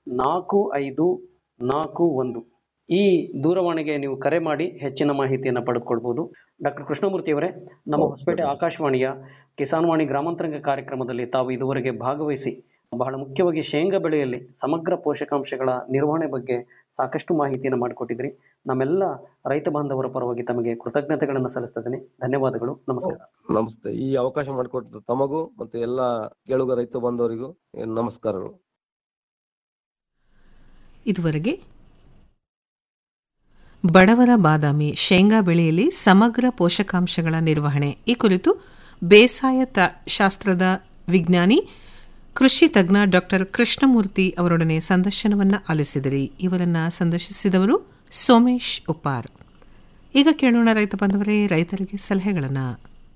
S9: ನಾಲ್ಕು ಐದು ನಾಲ್ಕು ಒಂದು ಈ ದೂರವಾಣಿಗೆ ನೀವು ಕರೆ ಮಾಡಿ ಹೆಚ್ಚಿನ ಮಾಹಿತಿಯನ್ನು ಪಡೆದುಕೊಳ್ಬೋದು ಡಾಕ್ಟರ್ ಕೃಷ್ಣಮೂರ್ತಿ ಅವರೇ ನಮ್ಮ ಹೊಸಪೇಟೆ ಆಕಾಶವಾಣಿಯ ಕಿಸಾನ್ವಾಣಿ ಗ್ರಾಮಾಂತರಂಗ ಕಾರ್ಯಕ್ರಮದಲ್ಲಿ ತಾವು ಇದುವರೆಗೆ ಭಾಗವಹಿಸಿ ಬಹಳ ಮುಖ್ಯವಾಗಿ ಶೇಂಗಾ ಬೆಳೆಯಲ್ಲಿ ಸಮಗ್ರ ಪೋಷಕಾಂಶಗಳ ನಿರ್ವಹಣೆ ಬಗ್ಗೆ ಸಾಕಷ್ಟು ಮಾಹಿತಿಯನ್ನು ಮಾಡಿಕೊಟ್ಟಿದ್ರಿ ನಮ್ಮೆಲ್ಲ ರೈತ ಬಾಂಧವರ ಪರವಾಗಿ ತಮಗೆ ಕೃತಜ್ಞತೆಗಳನ್ನು ಸಲ್ಲಿಸ್ತಿದ್ದೇನೆ ಧನ್ಯವಾದಗಳು ನಮಸ್ಕಾರ
S10: ನಮಸ್ತೆ ಈ ಅವಕಾಶ ಮಾಡಿಕೊಟ್ಟ ತಮಗೂ ಮತ್ತೆ ಎಲ್ಲ ಕೇಳುಗ ರೈತ ಬಾಂಧವರಿಗೂ ಏ, ನಮಸ್ಕಾರಗಳು
S8: ಇದುವರೆಗೆ ಬಡವರ ಬಾದಾಮಿ ಶೇಂಗಾ ಬೆಳೆಯಲ್ಲಿ ಸಮಗ್ರ ಪೋಷಕಾಂಶಗಳ ನಿರ್ವಹಣೆ ಈ ಕುರಿತು ಬೇಸಾಯ ತ- ಶಾಸ್ತ್ರದ ವಿಜ್ಞಾನಿ ಕೃಷಿ ತಜ್ಞ ಡಾಕ್ಟರ್ ಕೃಷ್ಣಮೂರ್ತಿ ಅವರೊಡನೆ ಸಂದರ್ಶನವನ್ನು ಆಲಿಸಿದಿರಿ ಇವರನ್ನ ಸಂದರ್ಶಿಸಿದವರು ಸೋಮೇಶ್ ಉಪ್ಪಾರ್ ಈಗ ಕೇಳೋಣ ರೈತ ಬಾಂಧವರೇ ರೈತರಿಗೆ ಸಲಹೆಗಳನ್ನು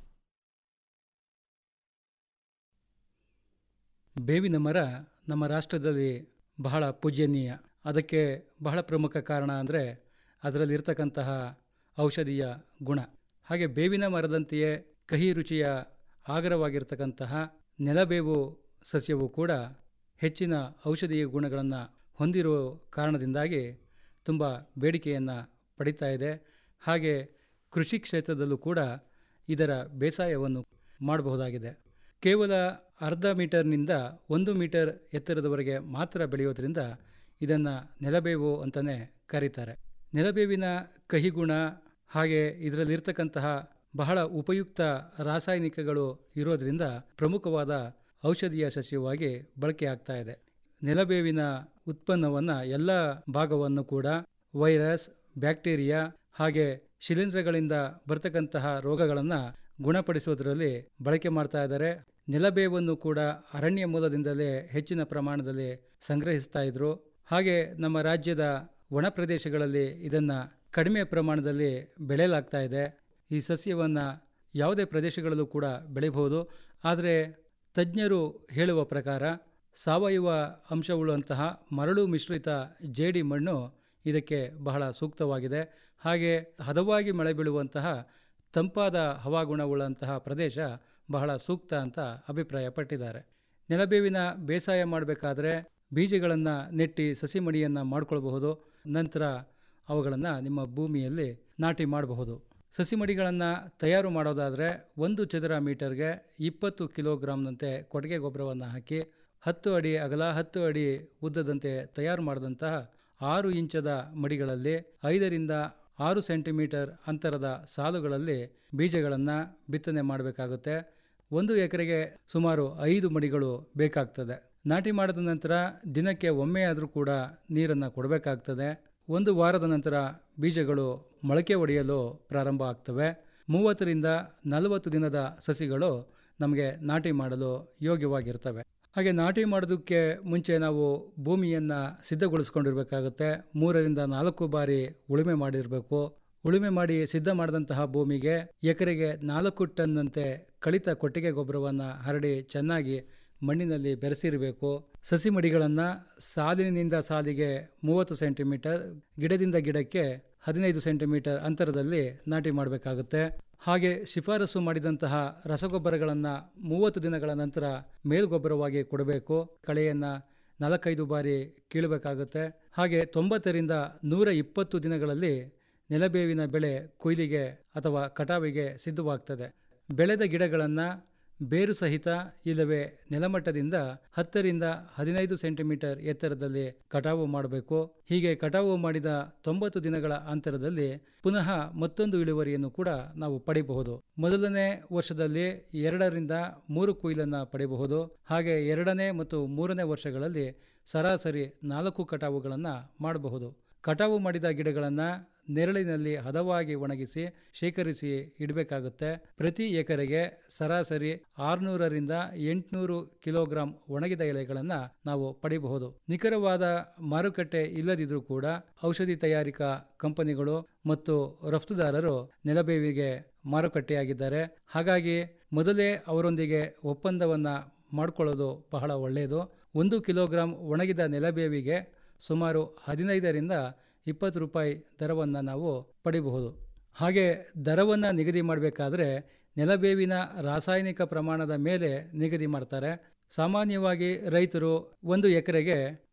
S11: ಬೇವಿನ ಮರ ನಮ್ಮ ರಾಷ್ಟ್ರದಲ್ಲಿ ಬಹಳ ಪೂಜ್ಯನೀಯ ಅದಕ್ಕೆ ಬಹಳ ಪ್ರಮುಖ ಕಾರಣ ಅಂದರೆ ಅದರಲ್ಲಿರ್ತಕ್ಕಂತಹ ಔಷಧೀಯ ಗುಣ ಹಾಗೆ ಬೇವಿನ ಮರದಂತೆಯೇ ಕಹಿ ರುಚಿಯ ಆಗರವಾಗಿರ್ತಕ್ಕಂತಹ ನೆಲಬೇವು ಸಸ್ಯವು ಕೂಡ ಹೆಚ್ಚಿನ ಔಷಧೀಯ ಗುಣಗಳನ್ನು ಹೊಂದಿರುವ ಕಾರಣದಿಂದಾಗಿ ತುಂಬ ಬೇಡಿಕೆಯನ್ನು ಪಡಿತಾ ಇದೆ ಹಾಗೆ ಕೃಷಿ ಕ್ಷೇತ್ರದಲ್ಲೂ ಕೂಡ ಇದರ ಬೇಸಾಯವನ್ನು ಮಾಡಬಹುದಾಗಿದೆ ಕೇವಲ ಅರ್ಧ ಮೀಟರ್ನಿಂದ ಒಂದು ಮೀಟರ್ ಎತ್ತರದವರೆಗೆ ಮಾತ್ರ ಬೆಳೆಯೋದ್ರಿಂದ ಇದನ್ನು ನೆಲಬೇವು ಅಂತಲೇ ಕರೀತಾರೆ ನೆಲಬೇವಿನ ಕಹಿಗುಣ ಹಾಗೆ ಇದರಲ್ಲಿರ್ತಕ್ಕಂತಹ ಬಹಳ ಉಪಯುಕ್ತ ರಾಸಾಯನಿಕಗಳು ಇರೋದ್ರಿಂದ ಪ್ರಮುಖವಾದ ಔಷಧೀಯ ಸಸ್ಯವಾಗಿ ಬಳಕೆ ಆಗ್ತಾ ಇದೆ ನೆಲಬೇವಿನ ಉತ್ಪನ್ನವನ್ನು ಎಲ್ಲ ಭಾಗವನ್ನು ಕೂಡ ವೈರಸ್ ಬ್ಯಾಕ್ಟೀರಿಯಾ ಹಾಗೆ ಶಿಲೀಂಧ್ರಗಳಿಂದ ಬರ್ತಕ್ಕಂತಹ ರೋಗಗಳನ್ನು ಗುಣಪಡಿಸೋದ್ರಲ್ಲಿ ಬಳಕೆ ಮಾಡ್ತಾ ಇದ್ದಾರೆ ನೆಲಬೇವನ್ನು ಕೂಡ ಅರಣ್ಯ ಮೂಲದಿಂದಲೇ ಹೆಚ್ಚಿನ ಪ್ರಮಾಣದಲ್ಲಿ ಸಂಗ್ರಹಿಸ್ತಾ ಇದ್ರು ಹಾಗೆ ನಮ್ಮ ರಾಜ್ಯದ ಒಣ ಪ್ರದೇಶಗಳಲ್ಲಿ ಇದನ್ನು ಕಡಿಮೆ ಪ್ರಮಾಣದಲ್ಲಿ ಬೆಳೆಯಲಾಗ್ತಾ ಇದೆ ಈ ಸಸ್ಯವನ್ನು ಯಾವುದೇ ಪ್ರದೇಶಗಳಲ್ಲೂ ಕೂಡ ಬೆಳೆಯಬಹುದು ಆದರೆ ತಜ್ಞರು ಹೇಳುವ ಪ್ರಕಾರ ಸಾವಯವ ಅಂಶವುಳ್ಳಂತಹ ಮರಳು ಮಿಶ್ರಿತ ಜೇಡಿ ಮಣ್ಣು ಇದಕ್ಕೆ ಬಹಳ ಸೂಕ್ತವಾಗಿದೆ ಹಾಗೆ ಹದವಾಗಿ ಮಳೆ ಬೀಳುವಂತಹ ತಂಪಾದ ಹವಾಗುಣವುಳ್ಳಂತಹ ಪ್ರದೇಶ ಬಹಳ ಸೂಕ್ತ ಅಂತ ಅಭಿಪ್ರಾಯಪಟ್ಟಿದ್ದಾರೆ ನೆಲಬೇವಿನ ಬೇಸಾಯ ಮಾಡಬೇಕಾದ್ರೆ ಬೀಜಗಳನ್ನು ನೆಟ್ಟಿ ಸಸಿ ಮಡಿಯನ್ನು ಮಾಡ್ಕೊಳ್ಬಹುದು ನಂತರ ಅವುಗಳನ್ನು ನಿಮ್ಮ ಭೂಮಿಯಲ್ಲಿ ನಾಟಿ ಮಾಡಬಹುದು ಸಸಿ ಮಡಿಗಳನ್ನು ತಯಾರು ಮಾಡೋದಾದರೆ ಒಂದು ಚದರ ಮೀಟರ್ಗೆ ಇಪ್ಪತ್ತು ಕಿಲೋಗ್ರಾಮ್ನಂತೆ ಕೊಟ್ಟಿಗೆ ಗೊಬ್ಬರವನ್ನು ಹಾಕಿ ಹತ್ತು ಅಡಿ ಅಗಲ ಹತ್ತು ಅಡಿ ಉದ್ದದಂತೆ ತಯಾರು ಮಾಡಿದಂತಹ ಆರು ಇಂಚದ ಮಡಿಗಳಲ್ಲಿ ಐದರಿಂದ ಆರು ಸೆಂಟಿಮೀಟರ್ ಅಂತರದ ಸಾಲುಗಳಲ್ಲಿ ಬೀಜಗಳನ್ನು ಬಿತ್ತನೆ ಮಾಡಬೇಕಾಗುತ್ತೆ ಒಂದು ಎಕರೆಗೆ ಸುಮಾರು ಐದು ಮಡಿಗಳು ಬೇಕಾಗ್ತದೆ ನಾಟಿ ಮಾಡಿದ ನಂತರ ದಿನಕ್ಕೆ ಒಮ್ಮೆ ಆದರೂ ಕೂಡ ನೀರನ್ನು ಕೊಡಬೇಕಾಗ್ತದೆ ಒಂದು ವಾರದ ನಂತರ ಬೀಜಗಳು ಮೊಳಕೆ ಒಡೆಯಲು ಪ್ರಾರಂಭ ಆಗ್ತವೆ ಮೂವತ್ತರಿಂದ ನಲವತ್ತು ದಿನದ ಸಸಿಗಳು ನಮಗೆ ನಾಟಿ ಮಾಡಲು ಯೋಗ್ಯವಾಗಿರ್ತವೆ ಹಾಗೆ ನಾಟಿ ಮಾಡೋದಕ್ಕೆ ಮುಂಚೆ ನಾವು ಭೂಮಿಯನ್ನು ಸಿದ್ಧಗೊಳಿಸ್ಕೊಂಡಿರ್ಬೇಕಾಗುತ್ತೆ ಮೂರರಿಂದ ನಾಲ್ಕು ಬಾರಿ ಉಳುಮೆ ಮಾಡಿರಬೇಕು ಉಳುಮೆ ಮಾಡಿ ಸಿದ್ಧ ಮಾಡಿದಂತಹ ಭೂಮಿಗೆ ಎಕರೆಗೆ ನಾಲ್ಕು ಟನ್ನಂತೆ ಕಳಿತ ಕೊಟ್ಟಿಗೆ ಗೊಬ್ಬರವನ್ನು ಹರಡಿ ಚೆನ್ನಾಗಿ ಮಣ್ಣಿನಲ್ಲಿ ಬೆರೆಸಿರಬೇಕು ಸಸಿ ಮಡಿಗಳನ್ನು ಸಾಲಿನಿಂದ ಸಾಲಿಗೆ ಮೂವತ್ತು ಸೆಂಟಿಮೀಟರ್ ಗಿಡದಿಂದ ಗಿಡಕ್ಕೆ ಹದಿನೈದು ಸೆಂಟಿಮೀಟರ್ ಅಂತರದಲ್ಲಿ ನಾಟಿ ಮಾಡಬೇಕಾಗುತ್ತೆ ಹಾಗೆ ಶಿಫಾರಸು ಮಾಡಿದಂತಹ ರಸಗೊಬ್ಬರಗಳನ್ನು ಮೂವತ್ತು ದಿನಗಳ ನಂತರ ಮೇಲ್ಗೊಬ್ಬರವಾಗಿ ಕೊಡಬೇಕು ಕಳೆಯನ್ನು ನಾಲ್ಕೈದು ಬಾರಿ ಕೀಳಬೇಕಾಗುತ್ತೆ ಹಾಗೆ ತೊಂಬತ್ತರಿಂದ ನೂರ ಇಪ್ಪತ್ತು ದಿನಗಳಲ್ಲಿ ನೆಲಬೇವಿನ ಬೆಳೆ ಕೊಯ್ಲಿಗೆ ಅಥವಾ ಕಟಾವಿಗೆ ಸಿದ್ಧವಾಗ್ತದೆ ಬೆಳೆದ ಗಿಡಗಳನ್ನು ಬೇರು ಸಹಿತ ಇಲ್ಲವೇ ನೆಲಮಟ್ಟದಿಂದ ಹತ್ತರಿಂದ ಹದಿನೈದು ಸೆಂಟಿಮೀಟರ್ ಎತ್ತರದಲ್ಲಿ ಕಟಾವು ಮಾಡಬೇಕು ಹೀಗೆ ಕಟಾವು ಮಾಡಿದ ತೊಂಬತ್ತು ದಿನಗಳ ಅಂತರದಲ್ಲಿ ಪುನಃ ಮತ್ತೊಂದು ಇಳುವರಿಯನ್ನು ಕೂಡ ನಾವು ಪಡೆಯಬಹುದು ಮೊದಲನೇ ವರ್ಷದಲ್ಲಿ ಎರಡರಿಂದ ಮೂರು ಕೊಯ್ಲನ್ನು ಪಡೆಯಬಹುದು ಹಾಗೆ ಎರಡನೇ ಮತ್ತು ಮೂರನೇ ವರ್ಷಗಳಲ್ಲಿ ಸರಾಸರಿ ನಾಲ್ಕು ಕಟಾವುಗಳನ್ನು ಮಾಡಬಹುದು ಕಟಾವು ಮಾಡಿದ ಗಿಡಗಳನ್ನು ನೆರಳಿನಲ್ಲಿ ಹದವಾಗಿ ಒಣಗಿಸಿ ಶೇಖರಿಸಿ ಇಡಬೇಕಾಗುತ್ತೆ ಪ್ರತಿ ಎಕರೆಗೆ ಸರಾಸರಿ ಆರುನೂರರಿಂದ ಎಂಟುನೂರು ಕಿಲೋಗ್ರಾಂ ಒಣಗಿದ ಎಲೆಗಳನ್ನು ನಾವು ಪಡೆಯಬಹುದು ನಿಖರವಾದ ಮಾರುಕಟ್ಟೆ ಇಲ್ಲದಿದ್ರೂ ಕೂಡ ಔಷಧಿ ತಯಾರಿಕಾ ಕಂಪನಿಗಳು ಮತ್ತು ರಫ್ತುದಾರರು ನೆಲಬೇವಿಗೆ ಮಾರುಕಟ್ಟೆಯಾಗಿದ್ದಾರೆ ಹಾಗಾಗಿ ಮೊದಲೇ ಅವರೊಂದಿಗೆ ಒಪ್ಪಂದವನ್ನು ಮಾಡಿಕೊಳ್ಳೋದು ಬಹಳ ಒಳ್ಳೆಯದು ಒಂದು ಕಿಲೋಗ್ರಾಂ ಒಣಗಿದ ನೆಲಬೇವಿಗೆ ಸುಮಾರು ಹದಿನೈದರಿಂದ ಇಪ್ಪತ್ತು ರೂಪಾಯಿ ದರವನ್ನು ನಾವು ಪಡಿಬಹುದು ಹಾಗೆ ದರವನ್ನು ನಿಗದಿ ಮಾಡಬೇಕಾದ್ರೆ ನೆಲಬೇವಿನ ರಾಸಾಯನಿಕ ಪ್ರಮಾಣದ ಮೇಲೆ ನಿಗದಿ ಮಾಡ್ತಾರೆ ಸಾಮಾನ್ಯವಾಗಿ ರೈತರು ಒಂದು ಎಕರೆಗೆ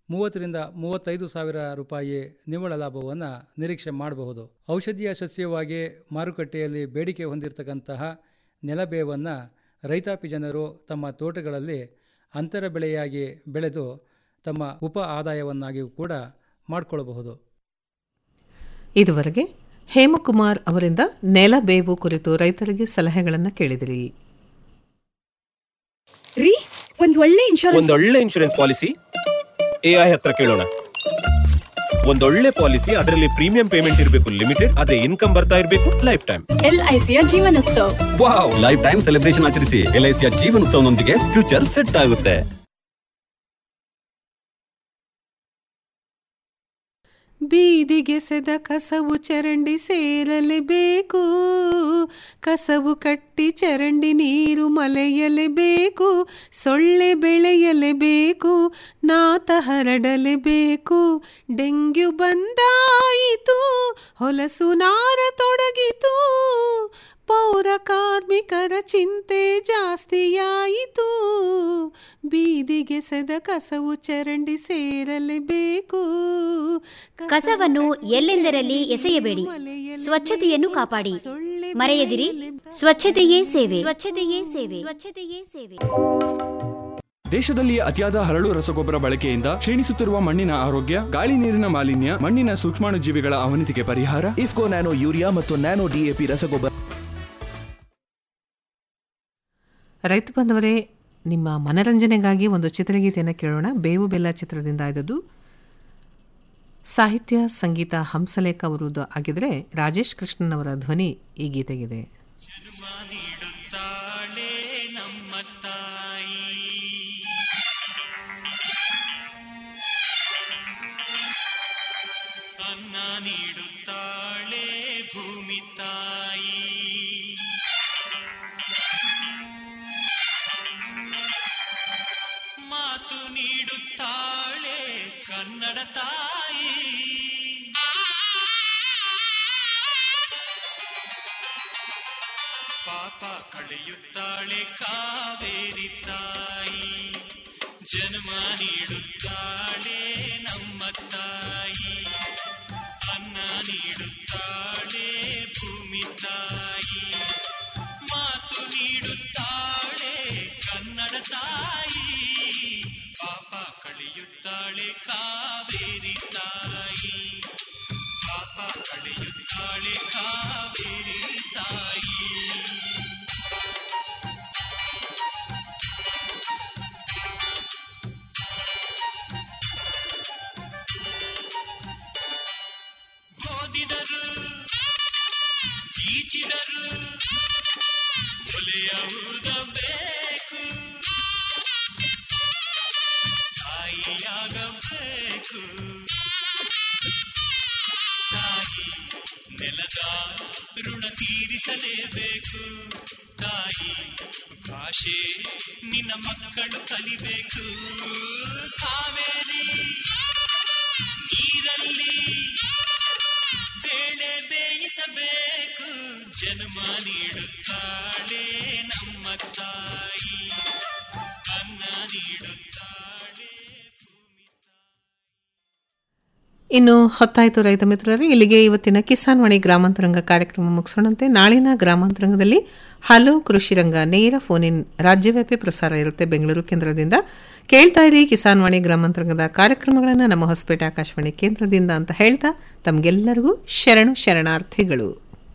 S11: ಮೂವತ್ತರಿಂದ ಮೂವತ್ತೈದು ಸಾವಿರ ರೂಪಾಯಿ ನಿವ್ವಳ ಲಾಭವನ್ನು ನಿರೀಕ್ಷೆ ಮಾಡಬಹುದು ಔಷಧೀಯ ಸಸ್ಯವಾಗಿ ಮಾರುಕಟ್ಟೆಯಲ್ಲಿ ಬೇಡಿಕೆ ಹೊಂದಿರತಕ್ಕಂತಹ ನೆಲಬೇವನ್ನು ರೈತಾಪಿ ಜನರು ತಮ್ಮ ತೋಟಗಳಲ್ಲಿ ಅಂತರ ಬೆಳೆಯಾಗಿ ಬೆಳೆದು ತಮ್ಮ ಉಪ ಆದಾಯವನ್ನಾಗಿಯೂ ಕೂಡ ಮಾಡಿಕೊಳ್ಳಬಹುದು
S8: ಇದುವರೆಗೆ ಹೇಮಕುಮಾರ್ ಅವರಿಂದ ನೆಲ ಬೇವು ಕುರಿತು ರೈತರಿಗೆ ಸಲಹೆಗಳನ್ನು ಕೇಳಿದಿರಿ
S12: ರೀ ಒಂದ್ ಒಳ್ಳೆ ಇನ್ಶೂರೆನ್ಸ್
S13: ಒಂದೊಳ್ಳೆ ಇನ್ಶೂರೆನ್ಸ್ ಪಾಲಿಸಿ ಎಐ ಹತ್ರ ಕೇಳೋಣ ಒಂದೊಳ್ಳೆ ಪಾಲಿಸಿ ಅದರಲ್ಲಿ ಪ್ರೀಮಿಯಂ ಪೇಮೆಂಟ್ ಇರಬೇಕು ಲಿಮಿಟೆಡ್ ಅದೇ ಇನ್ಕಮ್ ಬರ್ತಾ ಇರಬೇಕು ಲೈಫ್ ಟೈಮ್
S12: ಎಲ್ ಐ ಸಿಯ Jeevan Utsav
S13: wow life time celebration ಆಚರಿಸಿ ಎಲ್ ಐ ಸಿಯ ಜೀವನೋತ್ಸವನೊಂದಿಗೆ ಫ್ಯೂಚರ್ ಸೆಟ್ ಆಗುತ್ತೆ
S8: ಬೀದಿಗೆ ಸೆದ ಕಸವು ಚರಂಡಿ ಸೇರಲೇಬೇಕು ಕಸವು ಕಟ್ಟಿ ಚರಂಡಿ ನೀರು ಮಲೆಯಲೇಬೇಕು ಸೊಳ್ಳೆ ಬೆಳೆಯಲೇಬೇಕು ನಾತ ಹರಡಲೇಬೇಕು ಡೆಂಗ್ಯೂ ಬಂದಾಯಿತು ಹೊಲಸು ನಾರ ತೊಡಗಿತು ಪೌರ ಕಾರ್ಮಿಕರ ಚಿಂತೆ ಜಾಸ್ತಿಯಾಯಿತು ಬೀದಿಗೆ ಸೆದ ಕಸವು ಚರಂಡಿ ಸೇರಲೇಬೇಕು
S14: ಕಸವನ್ನು ಎಲ್ಲೆಂದರಲ್ಲಿ ಎಸೆಯಬೇಡಿ ಸ್ವಚ್ಛತೆಯನ್ನು ಕಾಪಾಡಿ ಮರೆಯದಿರಿ ಸ್ವಚ್ಛತೆಯೇ ಸೇವೆ ಸ್ವಚ್ಛತೆಯೇ ಸೇವೆ ಸ್ವಚ್ಛತೆಯೇ ಸೇವೆ
S15: ದೇಶದಲ್ಲಿ ಅತಿಯಾದ ಹರಳು ರಸಗೊಬ್ಬರ ಬಳಕೆಯಿಂದ ಕ್ಷೀಣಿಸುತ್ತಿರುವ ಮಣ್ಣಿನ ಆರೋಗ್ಯ ಗಾಳಿ ನೀರಿನ ಮಾಲಿನ್ಯ ಮಣ್ಣಿನ ಸೂಕ್ಷ್ಮಾಣುಜೀವಿಗಳ ಅವನತಿಗೆ ಪರಿಹಾರ
S16: ಇಫ್ಕೋ ನ್ಯಾನೋ ಯೂರಿಯಾ ಮತ್ತು ನ್ಯಾನೋ ಡಿಎಪಿ ರಸಗೊಬ್ಬರ
S8: ರೈತ ಬಂದವರೇ ನಿಮ್ಮ ಮನರಂಜನೆಗಾಗಿ ಒಂದು ಚಿತ್ರಗೀತೆಯನ್ನು ಕೇಳೋಣ ಬೇವು ಬೆಲ್ಲ ಚಿತ್ರದಿಂದ ಆದದ್ದು ಸಾಹಿತ್ಯ ಸಂಗೀತ ಹಂಸಲೇಖ ಅವರದ್ದು ಆಗಿದ್ರೆ ರಾಜೇಶ್ ಕೃಷ್ಣನ್ ಅವರ ಧ್ವನಿ ಈ ಗೀತೆಗಿದೆ
S17: ಅನ್ನ ನೀಡುತ್ತಾಳೆ ಭೂಮಿ ತಾಯಿ ಮಾತು ನೀಡುತ್ತಾಳೆ ಕನ್ನಡ ತಾಯಿ ಪಾಪ ಕಳೆಯುತ್ತಾಳೆ ಕಾವೇರಿ ತಾಯಿ ಜನ್ಮ ನೀಡುತ್ತಾಳೆ ನಮ್ಮ ತಾಯಿ ಅನ್ನ ನೀಡುತ್ತಾಳೆ ಭೂಮಿ ತಾಯಿ ಮಾತು ನೀಡುತ್ತಾಳೆ ಕನ್ನಡ ತಾಯಿ ಪಾಪ ಕಳೆಯುತ್ತಾಳೆ ಕಾವೇರಿ ತಾಯಿ ಪಾಪ ಕಳೆಯುತ್ತಾಳೆ ಕಾವೇರಿ ತಾಯಿ ಓದಿದರು ಈಚಿದರು ಒಲೆಯುವುದಬೇಕು ತಾಯಿಯಾಗಬೇಕು ತಾಯಿ ನೆಲದ ಋಣ ತೀರಿಸಲೇಬೇಕು ತಾಯಿ ಭಾಷೆ ನಿನ್ನ ಮಕ್ಕಳು ಕಲಿಬೇಕು ಕಾವೇರಿ ನೀರಲ್ಲಿ ಬೇಳೆ ಬೇಯಿಸಬೇಕು ಜನ್ಮ ನೀಡುತ್ತಾಳೆ ನಮ್ಮ ತಾಯಿ ಅನ್ನ ನೀಡುತ್ತಾಳೆ
S8: ಇನ್ನು ಹೊತ್ತಾಯಿತು ರೈತ ಮಿತ್ರರೇ ಇಲ್ಲಿಗೆ ಇವತ್ತಿನ ಕಿಸಾನ್ ವಾಣಿ ಗ್ರಾಮಾಂತರಂಗ ಕಾರ್ಯಕ್ರಮ ಮುಗಿಸೋಣಂತೆ ನಾಳಿನ ಗ್ರಾಮಾಂತರಂಗದಲ್ಲಿ ಹಲೋ ಕೃಷಿ ರಂಗ ನೇರ ಫೋನ್ ಇನ್ ರಾಜ್ಯವ್ಯಾಪಿ ಪ್ರಸಾರ ಇರುತ್ತೆ ಬೆಂಗಳೂರು ಕೇಂದ್ರದಿಂದ ಕೇಳ್ತಾ ಇರಿ ಕಿಸಾನ್ ವಾಣಿ ಗ್ರಾಮಾಂತರಂಗದ ಕಾರ್ಯಕ್ರಮಗಳನ್ನು ನಮ್ಮ ಹೊಸಪೇಟೆ ಆಕಾಶವಾಣಿ ಕೇಂದ್ರದಿಂದ ಅಂತ ಹೇಳ್ತಾ ತಮಗೆಲ್ಲರಿಗೂ ಶರಣು ಶರಣಾರ್ಥಿಗಳು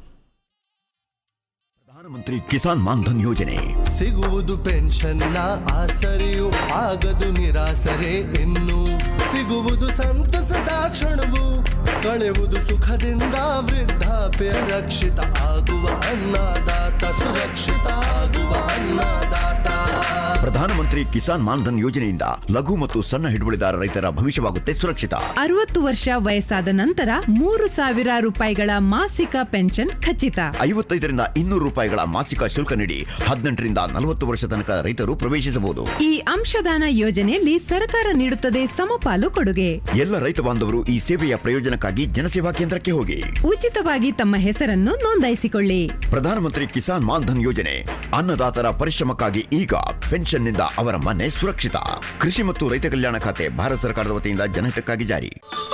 S5: ಪ್ರಧಾನಮಂತ್ರಿ ಕಿಸಾನ್ ಮಾನ್ಧನ್ ಯೋಜನೆ
S6: ಸಿಗುವುದು ಪೆನ್ಷನ್ನ ಆಸರೆಯು ಆಗದು ನಿರಾಸರೆ ಇನ್ನು ಸಿಗುವುದು ಸಂತಸದ ಕ್ಷಣವು ಕಳೆವುದು ಸುಖದಿಂದ ವೃದ್ಧಾಪ್ಯ ರಕ್ಷಿತ ಆಗುವ ಅನ್ನದಾತ ಸುರಕ್ಷಿತ ಆಗುವ ಅನ್ನದಾತ
S5: ಪ್ರಧಾನಮಂತ್ರಿ ಕಿಸಾನ್ ಮಾನ್ಧನ್ ಯೋಜನೆಯಿಂದ ಲಘು ಮತ್ತು ಸಣ್ಣ ಹಿಡುವಳಿದಾರ ರೈತರ ಭವಿಷ್ಯವಾಗುತ್ತೆ ಸುರಕ್ಷಿತ
S7: ಅರವತ್ತು ವರ್ಷ ವಯಸ್ಸಾದ ನಂತರ ಮೂರು ಸಾವಿರ ರೂಪಾಯಿಗಳ ಮಾಸಿಕ ಪೆನ್ಷನ್ ಖಚಿತ
S5: ಐವತ್ತೈದರಿಂದ ಇನ್ನೂರು ರೂಪಾಯಿಗಳ ಮಾಸಿಕ ಶುಲ್ಕ ನೀಡಿ ಹದಿನೆಂಟರಿಂದ ನಲವತ್ತು ವರ್ಷ ತನಕ ರೈತರು ಪ್ರವೇಶಿಸಬಹುದು
S7: ಈ ಅಂಶದಾನ ಯೋಜನೆಯಲ್ಲಿ ಸರ್ಕಾರ ನೀಡುತ್ತದೆ ಸಮಪಾಲು ಕೊಡುಗೆ
S5: ಎಲ್ಲ ರೈತ ಬಾಂಧವರು ಈ ಸೇವೆಯ ಪ್ರಯೋಜನಕ್ಕಾಗಿ ಜನಸೇವಾ ಕೇಂದ್ರಕ್ಕೆ ಹೋಗಿ
S7: ಉಚಿತವಾಗಿ ತಮ್ಮ ಹೆಸರನ್ನು ನೋಂದಾಯಿಸಿಕೊಳ್ಳಿ
S5: ಪ್ರಧಾನಮಂತ್ರಿ ಕಿಸಾನ್ ಮಾನ್ಧನ್ ಯೋಜನೆ ಅನ್ನದಾತರ ಪರಿಶ್ರಮಕ್ಕಾಗಿ ಈಗ ಪೆನ್ಷನ್ ಪೆನ್ಷನ್ನಿಂದ ಅವರ ಮನೆ ಸುರಕ್ಷಿತ ಕೃಷಿ ಮತ್ತು ರೈತ ಕಲ್ಯಾಣ ಖಾತೆ ಭಾರತ ಸರ್ಕಾರದ ವತಿಯಿಂದ ಜನಹಿತಕ್ಕಾಗಿ ಜಾರಿ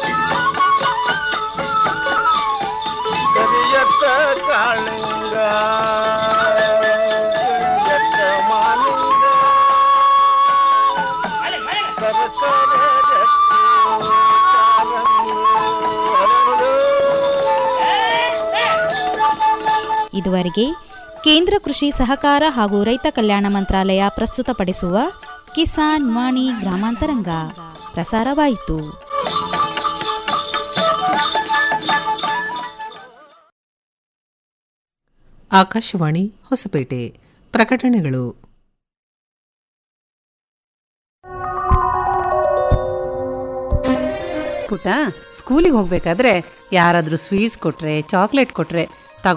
S17: ಕರಿಯತ್ತ ಕಾಳಿಂಗ ಕರಿಯತ್ತ ಮಾಲಿಂಗ ಸರಸರ ರತ್ನ ಕಾರಂಗಿ ಹರಳು.
S4: ಇದುವರೆಗೆ ಕೇಂದ್ರ ಕೃಷಿ ಸಹಕಾರ ಹಾಗೂ ರೈತ ಕಲ್ಯಾಣ ಮಂತ್ರಾಲಯ ಪ್ರಸ್ತುತಪಡಿಸುವ ಕಿಸಾನ್ ವಾಣಿ ಗ್ರಾಮಾಂತರಂಗ ಪ್ರಸಾರವಾಯಿತು
S8: ಆಕಾಶವಾಣಿ ಹೊಸಪೇಟೆ ಪ್ರಕಟಣೆಗಳು
S18: ಪುಟ ಸ್ಕೂಲಿಗೆ ಹೋಗ್ಬೇಕಾದ್ರೆ ಯಾರಾದ್ರೂ ಸ್ವೀಟ್ಸ್ ಕೊಟ್ರೆ ಚಾಕ್ಲೇಟ್ ಕೊಟ್ರೆ